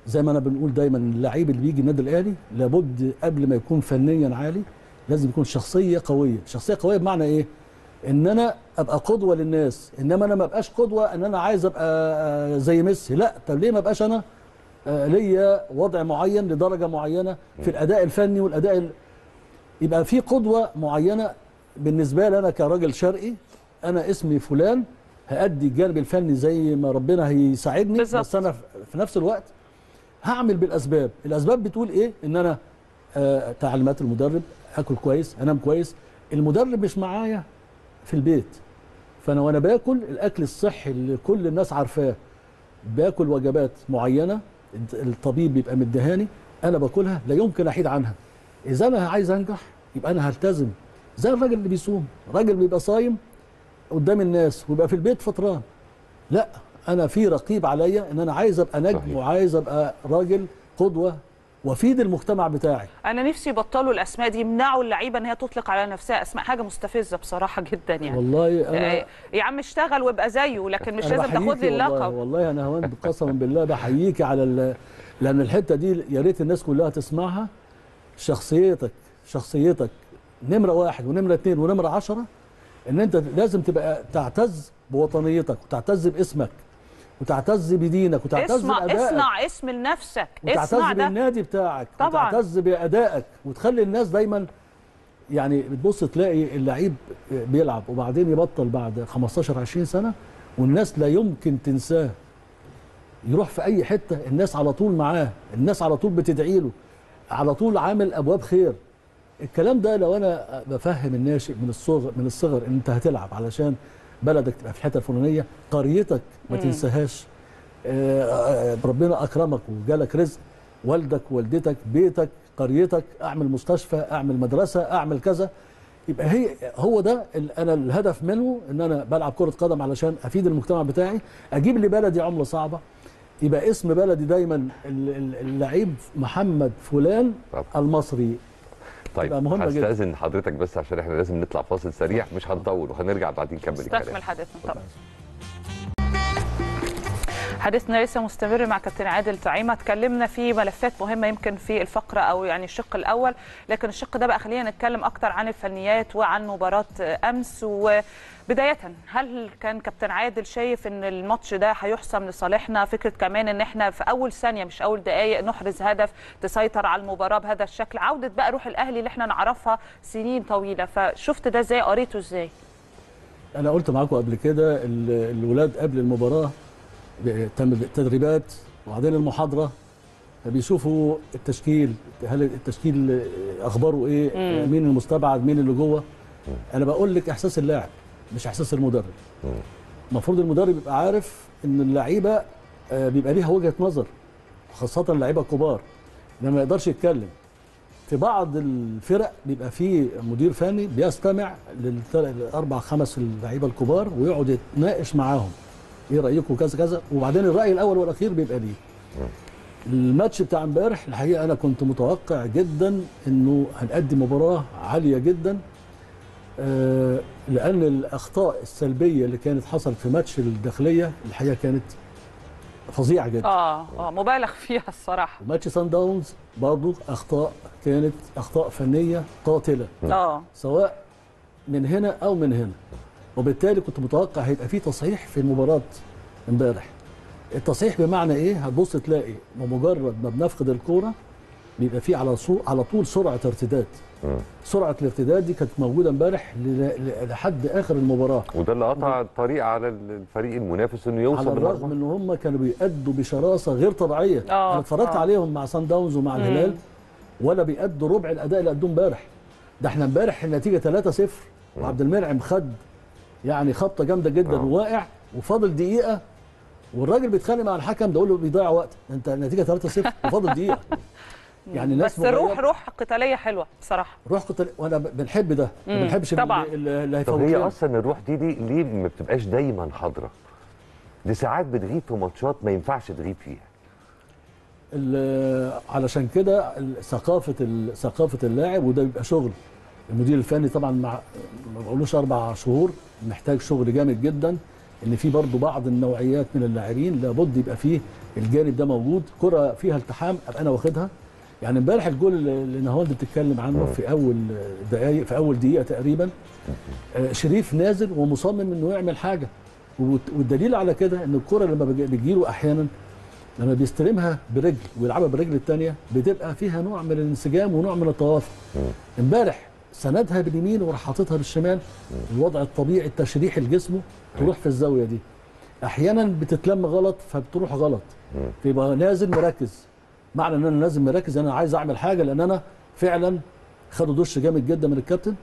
زي ما انا بنقول دايما اللعيب اللي بيجي النادي الاهلي لابد قبل ما يكون فنيا عالي لازم يكون شخصيه قويه شخصيه قويه بمعنى ايه ان انا ابقى قدوه للناس انما انا ما ابقاش قدوه ان انا عايز ابقى آه، زي ميسي لا طب ليه ما ابقاش انا آه، ليا وضع معين لدرجه معينه في الاداء الفني والاداء ال... يبقى في قدوه معينه بالنسبه لي انا كراجل شرقي انا اسمي فلان هادي الجانب الفني زي ما ربنا هيساعدني بالظبط. بس انا في نفس الوقت هعمل بالاسباب الاسباب بتقول ايه ان انا آه تعليمات المدرب اكل كويس انام كويس المدرب مش معايا في البيت فانا وانا باكل الاكل الصحي اللي كل الناس عارفاه باكل وجبات معينه الطبيب بيبقى مديهاني انا باكلها لا يمكن احيد عنها اذا انا عايز انجح يبقى انا هلتزم زي الراجل اللي بيصوم راجل بيبقى صايم قدام الناس ويبقى في البيت فطران لا انا في رقيب عليا ان انا عايز ابقى نجم صحيح. وعايز ابقى راجل قدوه وافيد المجتمع بتاعي انا نفسي يبطلوا الاسماء دي يمنعوا اللعيبه ان هي تطلق على نفسها اسماء حاجه مستفزه بصراحه جدا يعني والله انا آه، يا عم اشتغل وابقى زيه لكن مش أنا لازم تاخد بحييكي لي والله اللقب والله انا هوان قسما بالله بحييكي على ال... لان الحته دي يا ريت الناس كلها تسمعها شخصيتك شخصيتك نمره واحد ونمره اثنين ونمره عشرة ان انت لازم تبقى تعتز بوطنيتك وتعتز باسمك وتعتز بدينك وتعتز اصنع بادائك اصنع اسم لنفسك اصنع وتعتز ده بالنادي بتاعك طبعاً. وتعتز بادائك وتخلي الناس دايما يعني بتبص تلاقي اللعيب بيلعب وبعدين يبطل بعد 15 20 سنه والناس لا يمكن تنساه يروح في اي حته الناس على طول معاه الناس على طول بتدعي له على طول عامل ابواب خير الكلام ده لو انا بفهم الناشئ من الصغر من الصغر ان انت هتلعب علشان بلدك تبقى في الحته الفلانيه قريتك ما مم. تنساهاش آه، آه، ربنا اكرمك وجالك رزق والدك والدتك بيتك قريتك اعمل مستشفى اعمل مدرسه اعمل كذا يبقى هي هو ده ال- انا الهدف منه ان انا بلعب كره قدم علشان افيد المجتمع بتاعي اجيب لبلدي عمله صعبه يبقى اسم بلدي دايما ال- ال- اللعيب محمد فلان طبعا. المصري طيب تبقى مهمة جدا. هستأذن حضرتك بس عشان احنا لازم نطلع فاصل سريع مش هنطول وهنرجع بعدين نكمل الكلام استكمل حديثنا طبعا حديثنا لسه مستمر مع كابتن عادل طعيمه اتكلمنا في ملفات مهمه يمكن في الفقره او يعني الشق الاول لكن الشق ده بقى خلينا نتكلم اكتر عن الفنيات وعن مباراه امس وبدايه هل كان كابتن عادل شايف ان الماتش ده هيحسم لصالحنا فكره كمان ان احنا في اول ثانيه مش اول دقائق نحرز هدف تسيطر على المباراه بهذا الشكل عوده بقى روح الاهلي اللي احنا نعرفها سنين طويله فشفت ده ازاي قريته ازاي انا قلت معاكم قبل كده ال- الولاد قبل المباراه ب- تم التدريبات وبعدين المحاضره بيشوفوا التشكيل هل التشكيل اخباره ايه مم. مين المستبعد مين اللي جوه انا بقول لك احساس اللاعب مش احساس المدرب المفروض المدرب يبقى عارف ان اللعيبه آه، بيبقى ليها وجهه نظر خاصه اللعيبه الكبار انما ما يقدرش يتكلم في بعض الفرق بيبقى فيه مدير فني بيستمع للت- للاربع خمس اللعيبه الكبار ويقعد يتناقش معاهم ايه رايكم كذا كذا وبعدين الراي الاول والاخير بيبقى ليه الماتش بتاع امبارح الحقيقه انا كنت متوقع جدا انه هنقدم مباراه عاليه جدا آه، لان الاخطاء السلبيه اللي كانت حصلت في ماتش الداخليه الحقيقه كانت فظيعه جدا اه اه مبالغ فيها الصراحه وماتش سان داونز برضه اخطاء كانت اخطاء فنيه قاتله اه سواء من هنا او من هنا وبالتالي كنت متوقع هيبقى في تصحيح في مباراه امبارح التصحيح بمعنى ايه هتبص تلاقي بمجرد ما بنفقد الكوره بيبقى في على صو... على طول سرعه ارتداد سرعه الارتداد دي كانت موجوده امبارح ل... ل... لحد اخر المباراه وده اللي قطع الطريق على الفريق المنافس انه يوصل على الرغم للمرمى ان هم كانوا بيأدوا بشراسه غير طبيعيه آه، انا اتفرجت آه. عليهم مع سان داونز ومع مم. الهلال ولا بيأدوا ربع الاداء اللي ادوه امبارح ده احنا امبارح النتيجه 3-0 وعبد المنعم خد يعني خبطه جامده جدا آه. وواقع وفاضل دقيقه والراجل بيتخانق مع الحكم ده يقول له بيضيع وقت انت النتيجه 3-0 وفاضل دقيقه يعني الناس بس روح مغيرة. روح قتاليه حلوه بصراحه روح قتل وانا ب- بنحب ده ما مم، بنحبش طبعاً. اللي, اللي طب هيفوت هي لنا. اصلا الروح دي, دي ليه ما بتبقاش دايما حاضره دي ساعات بتغيب في ماتشات ما ينفعش تغيب فيها ال- علشان كده ال- ثقافه ال- ثقافه اللاعب وده بيبقى شغل المدير الفني طبعا مع ما بقولوش اربع شهور محتاج شغل جامد جدا ان في برضه بعض النوعيات من اللاعبين لابد يبقى فيه الجانب ده موجود كره فيها التحام ابقى انا واخدها يعني امبارح الجول اللي نهاوند بتتكلم عنه في اول دقائق في اول دقيقه تقريبا آه، شريف نازل ومصمم انه يعمل حاجه والت- والدليل على كده ان الكره لما بيجي- بتجيله احيانا لما بيستلمها برجل ويلعبها بالرجل الثانيه بتبقى فيها نوع من الانسجام ونوع من التوافق امبارح سندها باليمين وراح حاططها بالشمال الوضع الطبيعي التشريحي لجسمه تروح في الزاويه دي احيانا بتتلم غلط فبتروح غلط فيبقى نازل مركز معنى ان انا نازل مركز انا عايز اعمل حاجه لان انا فعلا خدوا دش جامد جدا من الكابتن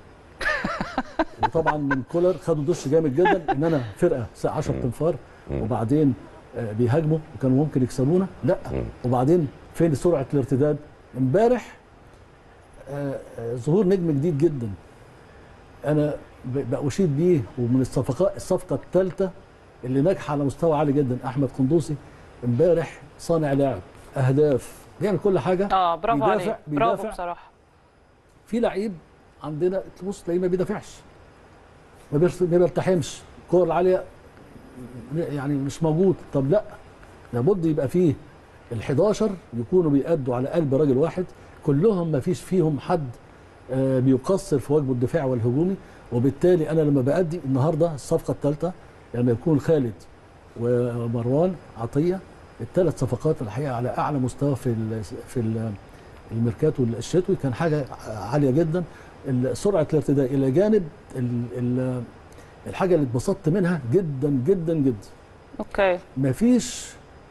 وطبعا من كولر خدوا دش جامد جدا ان انا فرقه 10 تنفار وبعدين آه، بيهاجموا وكانوا ممكن يكسبونا لا وبعدين فين سرعه الارتداد امبارح آه، آه، ظهور نجم جديد جدا انا ب- بأشيد بيه ومن الصفقات الصفقه الثالثه اللي ناجحه على مستوى عالي جدا احمد قندوسي امبارح صانع لاعب اهداف بيعمل كل حاجه اه برافو بيدافع- عليه برافو بيدافع. بصراحه في لعيب عندنا تبص تلاقيه ما بيدافعش ما بيرس- ما بيرتحمش الكور العاليه يعني مش موجود طب لا لابد يبقى فيه ال 11 يكونوا بيأدوا على قلب راجل واحد كلهم ما فيش فيهم حد آه، بيقصر في واجبه الدفاعي والهجومي وبالتالي انا لما بأدي النهارده الصفقه الثالثه لما يكون خالد ومروان عطيه الثلاث صفقات الحقيقه على اعلى مستوى في ال في ال الميركاتو الشتوي كان حاجه عاليه جدا ال- سرعه الارتداء الى جانب ال ال الحاجه اللي اتبسطت منها جدا جدا جدا اوكي مفيش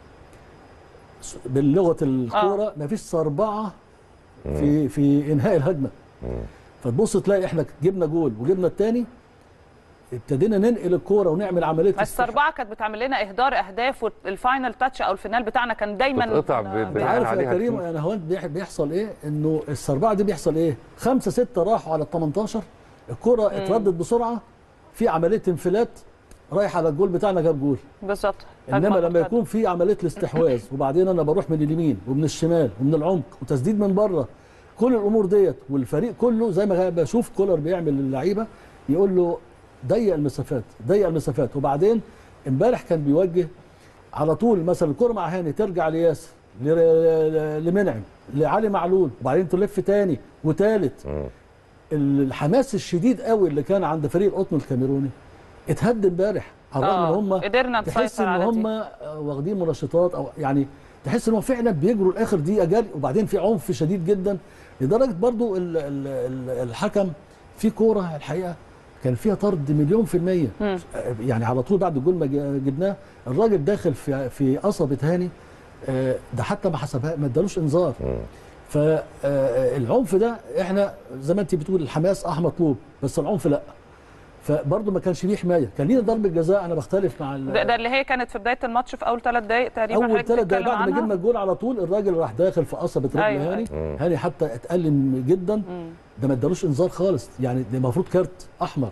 س- باللغه الكوره مفيش صربعه في في انهاء الهجمه فتبص تلاقي احنا جبنا جول وجبنا الثاني ابتدينا ننقل الكوره ونعمل عمليه بس أربعة كانت بتعمل لنا إهدار أهداف والفاينل تاتش أو الفينال بتاعنا كان دايما بتقطع ب- انت عارف يا كريم انا هو بيح- بيحصل ايه انه السربعه دي بيحصل ايه خمسة ستة راحوا على ال 18 الكرة اتردت بسرعه في عمليه انفلات رايح على الجول بتاعنا جاب جول بالظبط انما لما يكون في عمليه الاستحواذ وبعدين انا بروح من اليمين ومن الشمال ومن العمق وتسديد من بره كل الامور ديت والفريق كله زي ما بشوف كولر بيعمل للعيبه يقول له ضيق المسافات ضيق المسافات وبعدين امبارح كان بيوجه على طول مثلا الكره مع هاني ترجع لياسر ل- ل- لمنعم لعلي معلول وبعدين تلف تاني وتالت الحماس الشديد قوي اللي كان عند فريق القطن الكاميروني اتهد امبارح على الرغم آه، ان هم قدرنا تحس نسيطر ان على دي. هم واخدين منشطات او يعني تحس ان هم فعلا بيجروا لاخر دقيقه جري وبعدين في عنف شديد جدا لدرجه برضو ال ال ال الحكم في كوره الحقيقه كان فيها طرد مليون في المية يعني على طول بعد الجول ما ج- جبناه الراجل داخل في في قصبة هاني آه، ده حتى ما حسبها ما ادالوش انذار فالعنف ده احنا زي ما انت بتقول الحماس اه مطلوب بس العنف لا فبرضه ما كانش ليه حمايه كان لينا ضربه جزاء انا بختلف مع ال- ده, ده اللي هي كانت في بداية الماتش في أول ثلاث دقايق تقريبا اول حضرتك ثلاث دقايق بتتكلم بعد ما عنها. جبنا الجول على طول الراجل راح داخل في قصبه رجل أيوة، هاني أيوة. هاني حتى اتألم جدا ده ما ادالوش انذار خالص يعني ده المفروض كارت احمر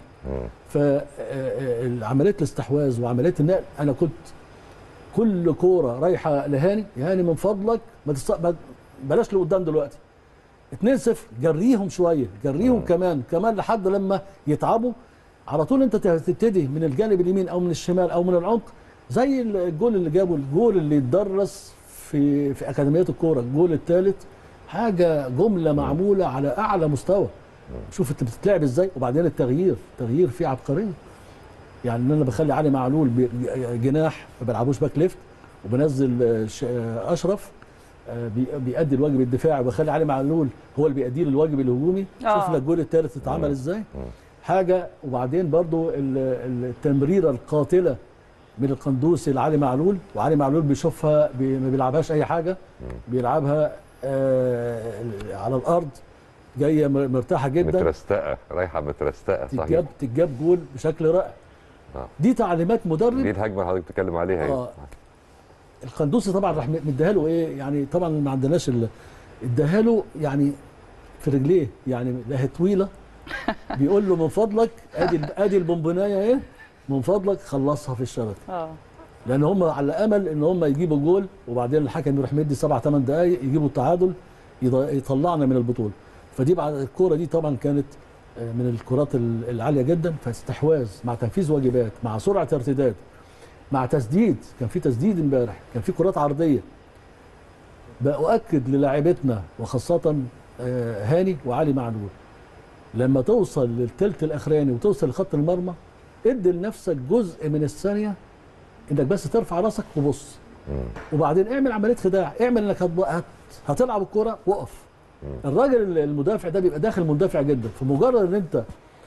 فعمليه الاستحواذ وعمليه النقل انا كنت كل كوره رايحه لهاني يا هاني من فضلك ما تست... ما- بلاش لقدام دلوقتي 2-0 جريهم شويه جريهم كمان كمان لحد لما يتعبوا على طول انت تبتدي من الجانب اليمين او من الشمال او من العمق زي الجول اللي جابه الجول اللي اتدرس في في اكاديميات الكوره الجول الثالث حاجه جمله معموله على اعلى مستوى شوف انت بتتلعب ازاي وبعدين التغيير تغيير فيه عبقريه يعني ان انا بخلي علي معلول بي- جناح ما بلعبوش باك ليفت وبنزل آه، ش- آه، اشرف آه، بي- بيأدي الواجب الدفاعي وبخلي علي معلول هو اللي بيأدي لي الواجب الهجومي آه. شوف لك الجول الثالث اتعمل ازاي حاجه وبعدين برضو ال- التمريره القاتله من القندوسي لعلي معلول وعلي معلول بيشوفها بي ما بيلعبهاش اي حاجه بيلعبها آه على الارض جايه م- مرتاحه جدا مترستقه رايحه مترستقه صحيح تتجاب تتجاب جول بشكل رائع آه. دي تعليمات مدرب دي الهجمه اللي حضرتك بتتكلم عليها ايه اه القندوسي طبعا راح مديها له ايه يعني طبعا ما عندناش ال- اداها له يعني في رجليه يعني لا هي طويله بيقول له من فضلك ادي ادي البونبونايه ايه من فضلك خلصها في الشبكه اه لان هم على امل ان هم يجيبوا جول وبعدين الحكم يروح مدي سبع ثمان دقائق يجيبوا التعادل يض- يطلعنا من البطوله فدي بعد الكوره دي طبعا كانت آه، من الكرات ال- العاليه جدا فاستحواذ مع تنفيذ واجبات مع سرعه ارتداد مع تسديد كان في تسديد امبارح كان في كرات عرضيه باؤكد للاعيبتنا وخاصه آه، هاني وعلي معلول لما توصل للثلث الاخراني وتوصل لخط المرمى ادي لنفسك جزء من الثانيه انك بس ترفع راسك وبص وبعدين اعمل عمليه خداع اعمل انك هتب- هت- هتلعب الكوره وقف الراجل المدافع ده بيبقى داخل مندفع جدا فمجرد ان انت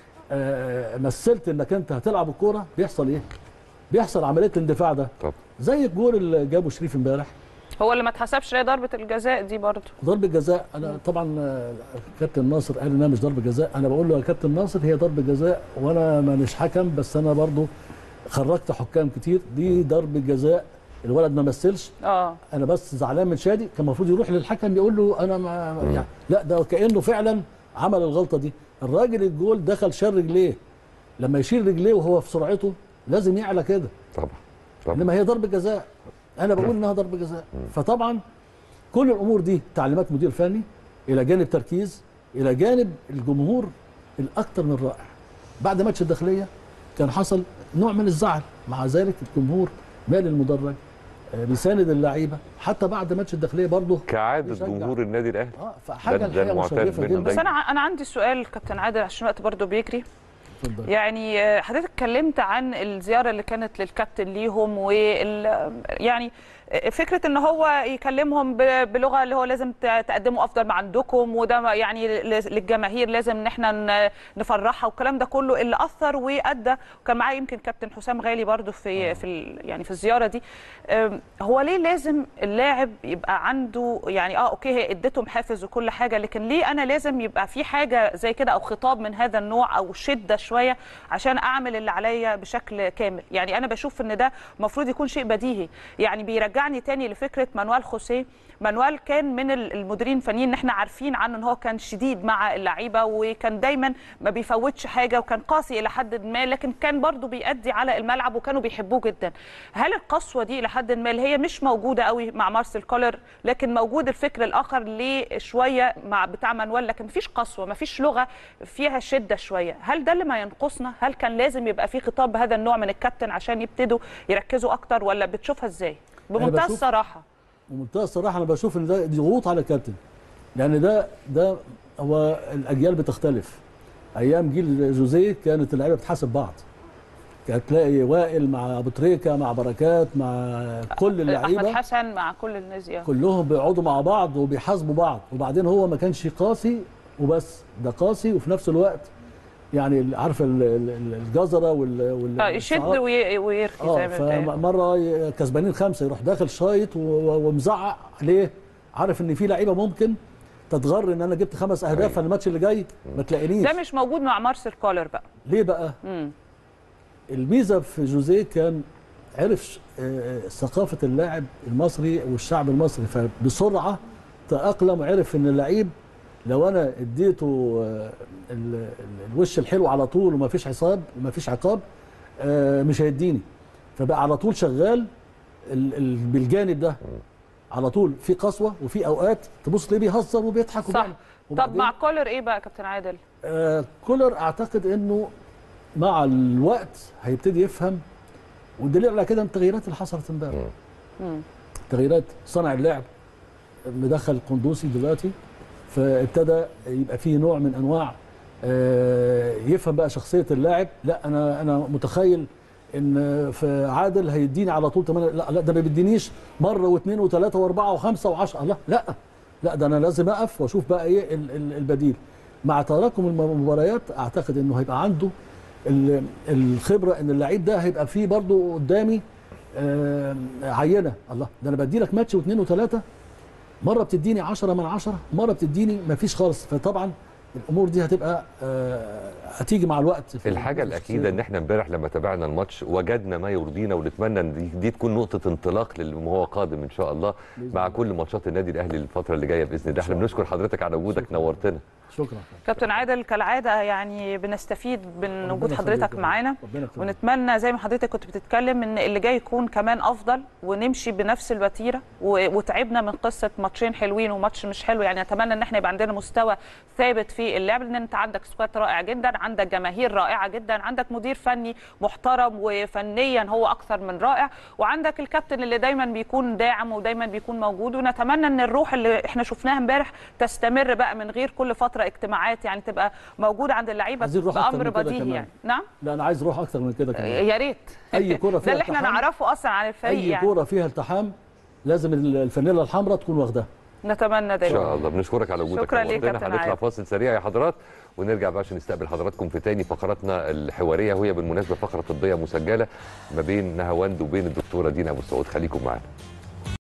آه، مثلت انك انت هتلعب الكوره بيحصل ايه؟ بيحصل عمليه الاندفاع ده طب زي الجول اللي جابه شريف امبارح هو اللي ما اتحسبش هي ضربه الجزاء دي برضه ضربه جزاء انا طبعا آه، كابتن ناصر قال انها مش ضربه جزاء انا بقول له يا كابتن ناصر هي ضربه جزاء وانا مانيش حكم بس انا برضو خرجت حكام كتير دي ضربه جزاء الولد ما مثلش اه انا بس زعلان من شادي كان المفروض يروح للحكم يقول له انا ما يعني لا ده كانه فعلا عمل الغلطه دي الراجل الجول دخل شال رجليه لما يشيل رجليه وهو في سرعته لازم يعلى كده طبعا طبعا انما هي ضربه جزاء انا بقول انها ضربه جزاء فطبعا كل الامور دي تعليمات مدير فني الى جانب تركيز الى جانب الجمهور الاكثر من رائع بعد ماتش الداخليه كان حصل نوع من الزعل مع ذلك الجمهور مال المدرج آه، بيساند اللعيبه حتى بعد ماتش الداخليه برضه كعاده بيشجع. جمهور النادي الاهلي اه فحاجه ده- ده الحقيقه المعتاد مشرفه منه جدا بس دايما. انا ع- انا عندي سؤال كابتن عادل عشان الوقت برضو بيجري اتفضل. يعني آه، حضرتك اتكلمت عن الزياره اللي كانت للكابتن ليهم وال يعني آه، فكره ان هو يكلمهم ب- بلغه اللي هو لازم ت- تقدموا افضل ما عندكم وده ما- يعني ل- للجماهير لازم ان احنا ن- نفرحها والكلام ده كله اللي اثر وادى وكان معايا يمكن كابتن حسام غالي برضو في في ال- يعني في الزياره دي آم، هو ليه لازم اللاعب يبقى عنده يعني اه اوكي هي اديتهم حافز وكل حاجه لكن ليه انا لازم يبقى في حاجه زي كده او خطاب من هذا النوع او شده شويه عشان اعمل اللي عليا بشكل كامل يعني انا بشوف ان ده المفروض يكون شيء بديهي يعني بيرجعني تاني لفكره مانويل خوسيه مانويل كان من ال- المديرين الفنيين ان احنا عارفين عنه ان هو كان شديد مع اللعيبه وكان دايما ما بيفوتش حاجه وكان قاسي الى حد ما لكن كان برضو بيأدي على الملعب وكانوا بيحبوه جدا هل القسوه دي الى حد ما اللي هي مش موجوده قوي مع مارسيل كولر لكن موجود الفكر الاخر ليه شويه مع بتاع مانويل لكن مفيش قسوه مفيش لغه فيها شده شويه هل ده اللي ما ينقصنا هل كان لازم يبقى في خطاب بهذا النوع من الكابتن عشان يبتدوا يركزوا اكتر ولا بتشوفها ازاي بمنتهى بشوف- الصراحه ومنتهى الصراحه انا بشوف ان ده دي ضغوط على الكابتن لان ده ده هو الاجيال بتختلف ايام جيل جوزيه كانت اللعيبه بتحاسب بعض كانت تلاقي وائل مع ابو تريكه مع بركات مع كل احمد اللعيبه حسن مع كل الناس دي كلهم بيقعدوا مع بعض وبيحاسبوا بعض وبعدين هو ما كانش قاسي وبس ده قاسي وفي نفس الوقت يعني عارفه ال- ال- ال- الجزره وال وال- آه، يشد الصعاب. وي- ويرخي اه زي ما بيتقال. فمره ي- كسبانين خمسه يروح داخل شايط و- و- ومزعق ليه؟ عارف ان في لعيبه ممكن تتغر ان انا جبت خمس اهداف في الماتش اللي جاي ما تلاقينيش ده مش موجود مع مارسيل كولر بقى ليه بقى؟ مم. الميزه في جوزيه كان عرف ش- آه، ثقافه اللاعب المصري والشعب المصري فبسرعه تاقلم وعرف ان اللعيب لو انا اديته آه، ال- ال- الوش الحلو على طول وما فيش حساب وما فيش عقاب آه، مش هيديني فبقى على طول شغال ال- ال- بالجانب ده على طول في قسوه وفي اوقات تبص تلاقيه بيهزر وبيضحك صح وبيعمل. طب وبعدين- مع كولر ايه بقى يا كابتن عادل آه، كولر اعتقد انه مع الوقت هيبتدي يفهم والدليل على كده التغييرات اللي حصلت امبارح مم. تغييرات صنع اللعب مدخل قندوسي دلوقتي فابتدى يبقى فيه نوع من انواع آه، يفهم بقى شخصيه اللاعب لا انا انا متخيل ان في عادل هيديني على طول 8 لا لا ده ما بيدينيش مره واثنين وثلاثه واربعه وخمسه وعشره لا لا لا ده انا لازم اقف واشوف بقى ايه ال- ال- البديل مع تراكم المباريات اعتقد انه هيبقى عنده ال- الخبره ان اللعيب ده هيبقى فيه برضه قدامي آه، عينه الله ده انا بدي لك ماتش واثنين وثلاثه مره بتديني 10 من 10 مره بتديني ما فيش خالص فطبعا الامور دي هتبقى آه، هتيجي مع الوقت في الحاجه الاكيده ان احنا امبارح لما تابعنا الماتش وجدنا ما يرضينا ونتمنى ان دي, دي تكون نقطه انطلاق لما هو قادم ان شاء الله مع كل ماتشات النادي الاهلي الفتره اللي جايه باذن الله احنا بنشكر حضرتك على وجودك نورتنا شكرا كابتن عادل كالعاده يعني بنستفيد من وجود يخليك حضرتك يا معانا رب. ربنا يخليك. ونتمنى زي ما حضرتك كنت بتتكلم ان اللي جاي يكون كمان افضل ونمشي بنفس الوتيره و- وتعبنا من قصه ماتشين حلوين وماتش مش حلو يعني اتمنى ان احنا يبقى عندنا مستوى ثابت في في اللعب لان انت عندك سكواد رائع جدا عندك جماهير رائعه جدا عندك مدير فني محترم وفنيا هو اكثر من رائع وعندك الكابتن اللي دايما بيكون داعم ودايما بيكون موجود ونتمنى ان الروح اللي احنا شفناها امبارح تستمر بقى من غير كل فتره اجتماعات يعني تبقى موجوده عند اللعيبه عايزين نروح أكتر بامر من كده بديهي كمان. يعني نعم لا انا عايز اروح اكتر من كده كمان يا ريت اي كوره ده فيها اللي احنا التحام نعرفه اصلا عن الفريق اي يعني كوره فيها التحام لازم الفانيلا الحمراء تكون واخداها نتمنى ان دايما شاء الله بنشكرك على وجودك شكرا ليك نورتنا. كابتن هنطلع عادل. فاصل سريع يا حضرات ونرجع بقى عشان نستقبل حضراتكم في تاني فقراتنا الحواريه وهي بالمناسبه فقره طبيه مسجله ما بين نهاوند وبين الدكتوره دينا ابو سعود خليكم معانا